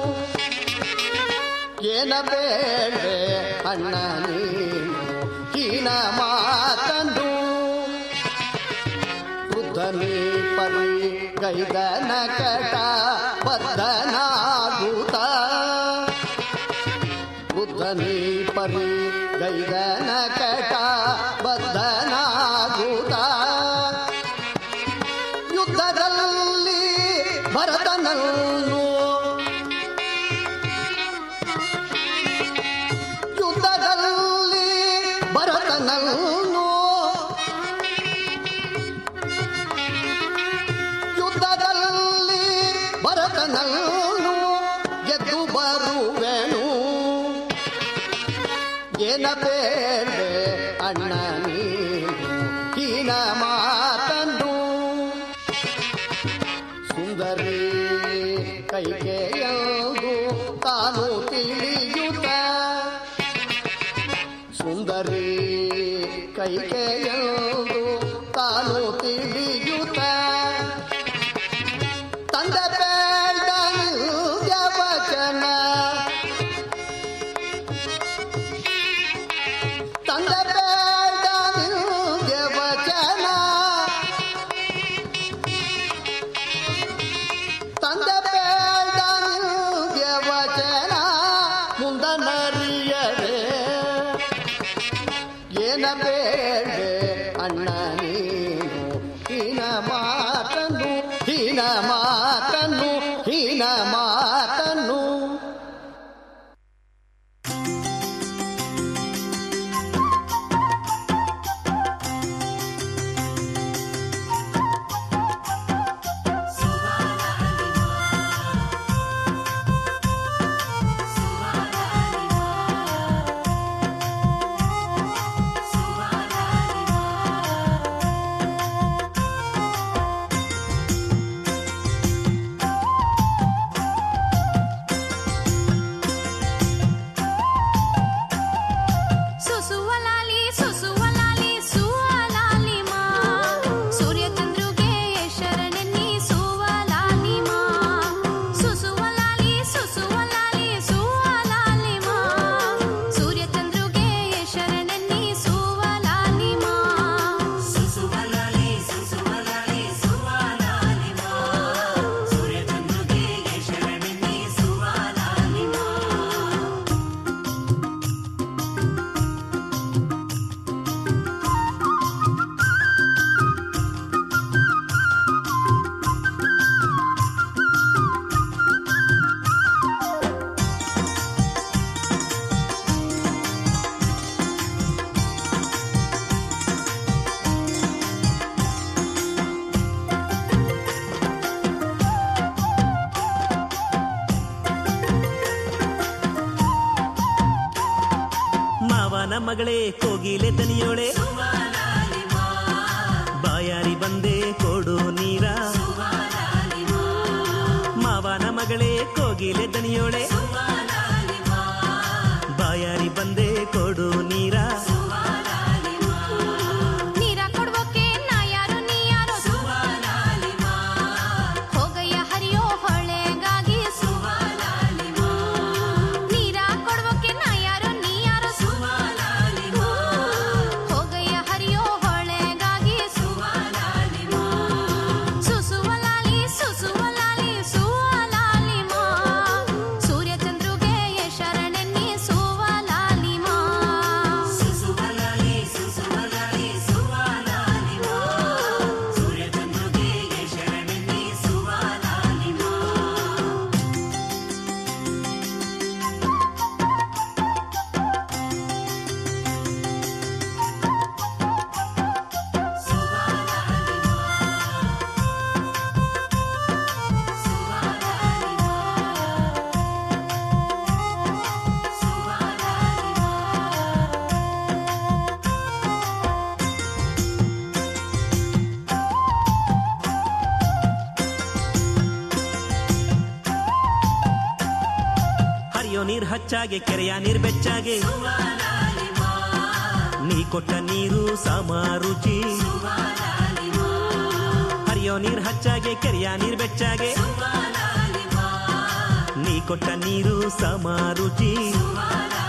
ಏನ ಬೇಡ್ರೆ ಅಣ್ಣ ನೀನು ಹೀನ ಮಾತನ್ನು ವೃದ್ಧನಿ ಪರಿ ಗೈದನ ಕಟ ಬದ್ಧನಾಗುತ್ತ ಬುದ್ಧನಿ ಪರಿ ಗೈದನ ಕಟ ಬದ್ಧನಾಗುತ್ತ ಯುದ್ಧದಲ್ಲಿ ಭರತನನ್ನು ಯುದ್ಧದಲ್ಲಿ ಭರತನನ್ನು ಯುದ್ಧದಲ್ಲಿ ಭರತನನ್ನು ಗೆದ್ದು ಬರುವೆನು ಏನ ಬೇಡೆ ಅಣ್ಣ ನೀನು ಹೀನ ಮಾತನ್ನು ಸುಂದರಿ ಕೈಗೆಯದು ತಾನು ತಿಳಿಯುತ್ತ ಸುಂದರಿ ಕೈಗೆಯದು ತಾನು ತಿಳಿಯುತ್ತ ತಂದ ಬೇಡ ವಚನ ತಂದ ಬೇಡ ವಚನ ತಂದ ಬೇಡ ವಚನ ಮುಂದನರಿಯದೆ ಏನ ಬೇಡೆ ಅಣ್ಣ ನೀನು ಹೀನ ಮಾತನ್ನು ಹೀನ ಮಾತನ್ನು ಹೀನ ಮಾತನ್ನು ಸುಸುವಲಾಲಿ ಸುಸುವಲಾಲಿ ಸುವಲಾಲಿ ಮಾ ಸೂರ್ಯ ಚಂದ್ರುಗೆ ಶರಣೆನ್ನಿ ಸುವಲಾಲಿ ಮಾ ಸುಸುವಲಾಲಿ ಸುಸುವಲಾಲಿ ಸುವಲಾಲಿ ಮಾ ಸೂರ್ಯ ಚಂದ್ರುಗೆ ಶರಣೆನ್ನಿ ಸುವಲಾಲಿ ಮಾ ಸುಸುವಲಾಲಿ ಸುಸುವಲಾಲಿ ಸುವಲಾಲಿ ಮಾ ಸೂರ್ಯ ಚಂದ್ರುಗೆ ಶರಣೆನ್ನಿ ಸುವಲಾಲಿ ಮಾ ಮಾವನ ಮಗಳೇ ಕೋಗಿಲೆ ದನಿಯೋಳೆ ಬಾಯಾರಿ ಬಂದೆ ಕೊಡು ನೀರ ಮಾವನ ಮಗಳೇ ಕೋಗಿಲೆ ದನಿಯೋಳೆ ಬಾಯಾರಿ ಬಂದೆ ಕೊಡು ನೀರ ನೀರ ಕೊಡ್ಬೋಕೆ ನಾ ಯಾರು ನೀ ಯಾರೋ ಹೋಗಯ್ಯ ಹರಿಯೋ ಹೊಳೆಗಾಗಿ ನೀರ ಕೊಡ್ಬೋಕೆ ನಾ ಯಾರೋ ನೀ ಯಾರೋ ಹೋಗಯ್ಯ ಹರಿಯೋ ಹೊಳೆಗಾಗಿ ಸುಸುವಲಾಲಿ ಸುಸುವಲಾಲಿ ಸುವಲಾಲಿ ಮಾ ಸೂರ್ಯ ಚಂದ್ರುಗೆ ಶರಣೆನ್ನಿ ಸುವಲಾಲಿ ಮಾ ಸುಸುವಲಾಲಿ ಸುಸುವಲಾಲಿ ಸುವಲಾಲಿ ಮಾ ಸೂರ್ಯ ಚಂದ್ರುಗೆ ಶರಣೆನ್ನಿ ಸುವಲಾಲಿ ಮಾ ಹರಿಯೋ ನೀರ್ ಹಚ್ಚಾಗೆ ಕೆರೆಯ ನೀರ್ ಬೆಚ್ಚಾಗೆ ನೀ ಕೊಟ್ಟ ನೀರು ಸಮ ರುಚಿ ಹರಿಯೋ ಹರಿಯೋ ನೀರ್ ಹಚ್ಚಾಗೆ ಕೆರೆಯ ನೀರ್ ಬೆಚ್ಚಾಗೆ ನೀ ಕೊಟ್ಟ ನೀರು ಸಮ ರುಚಿ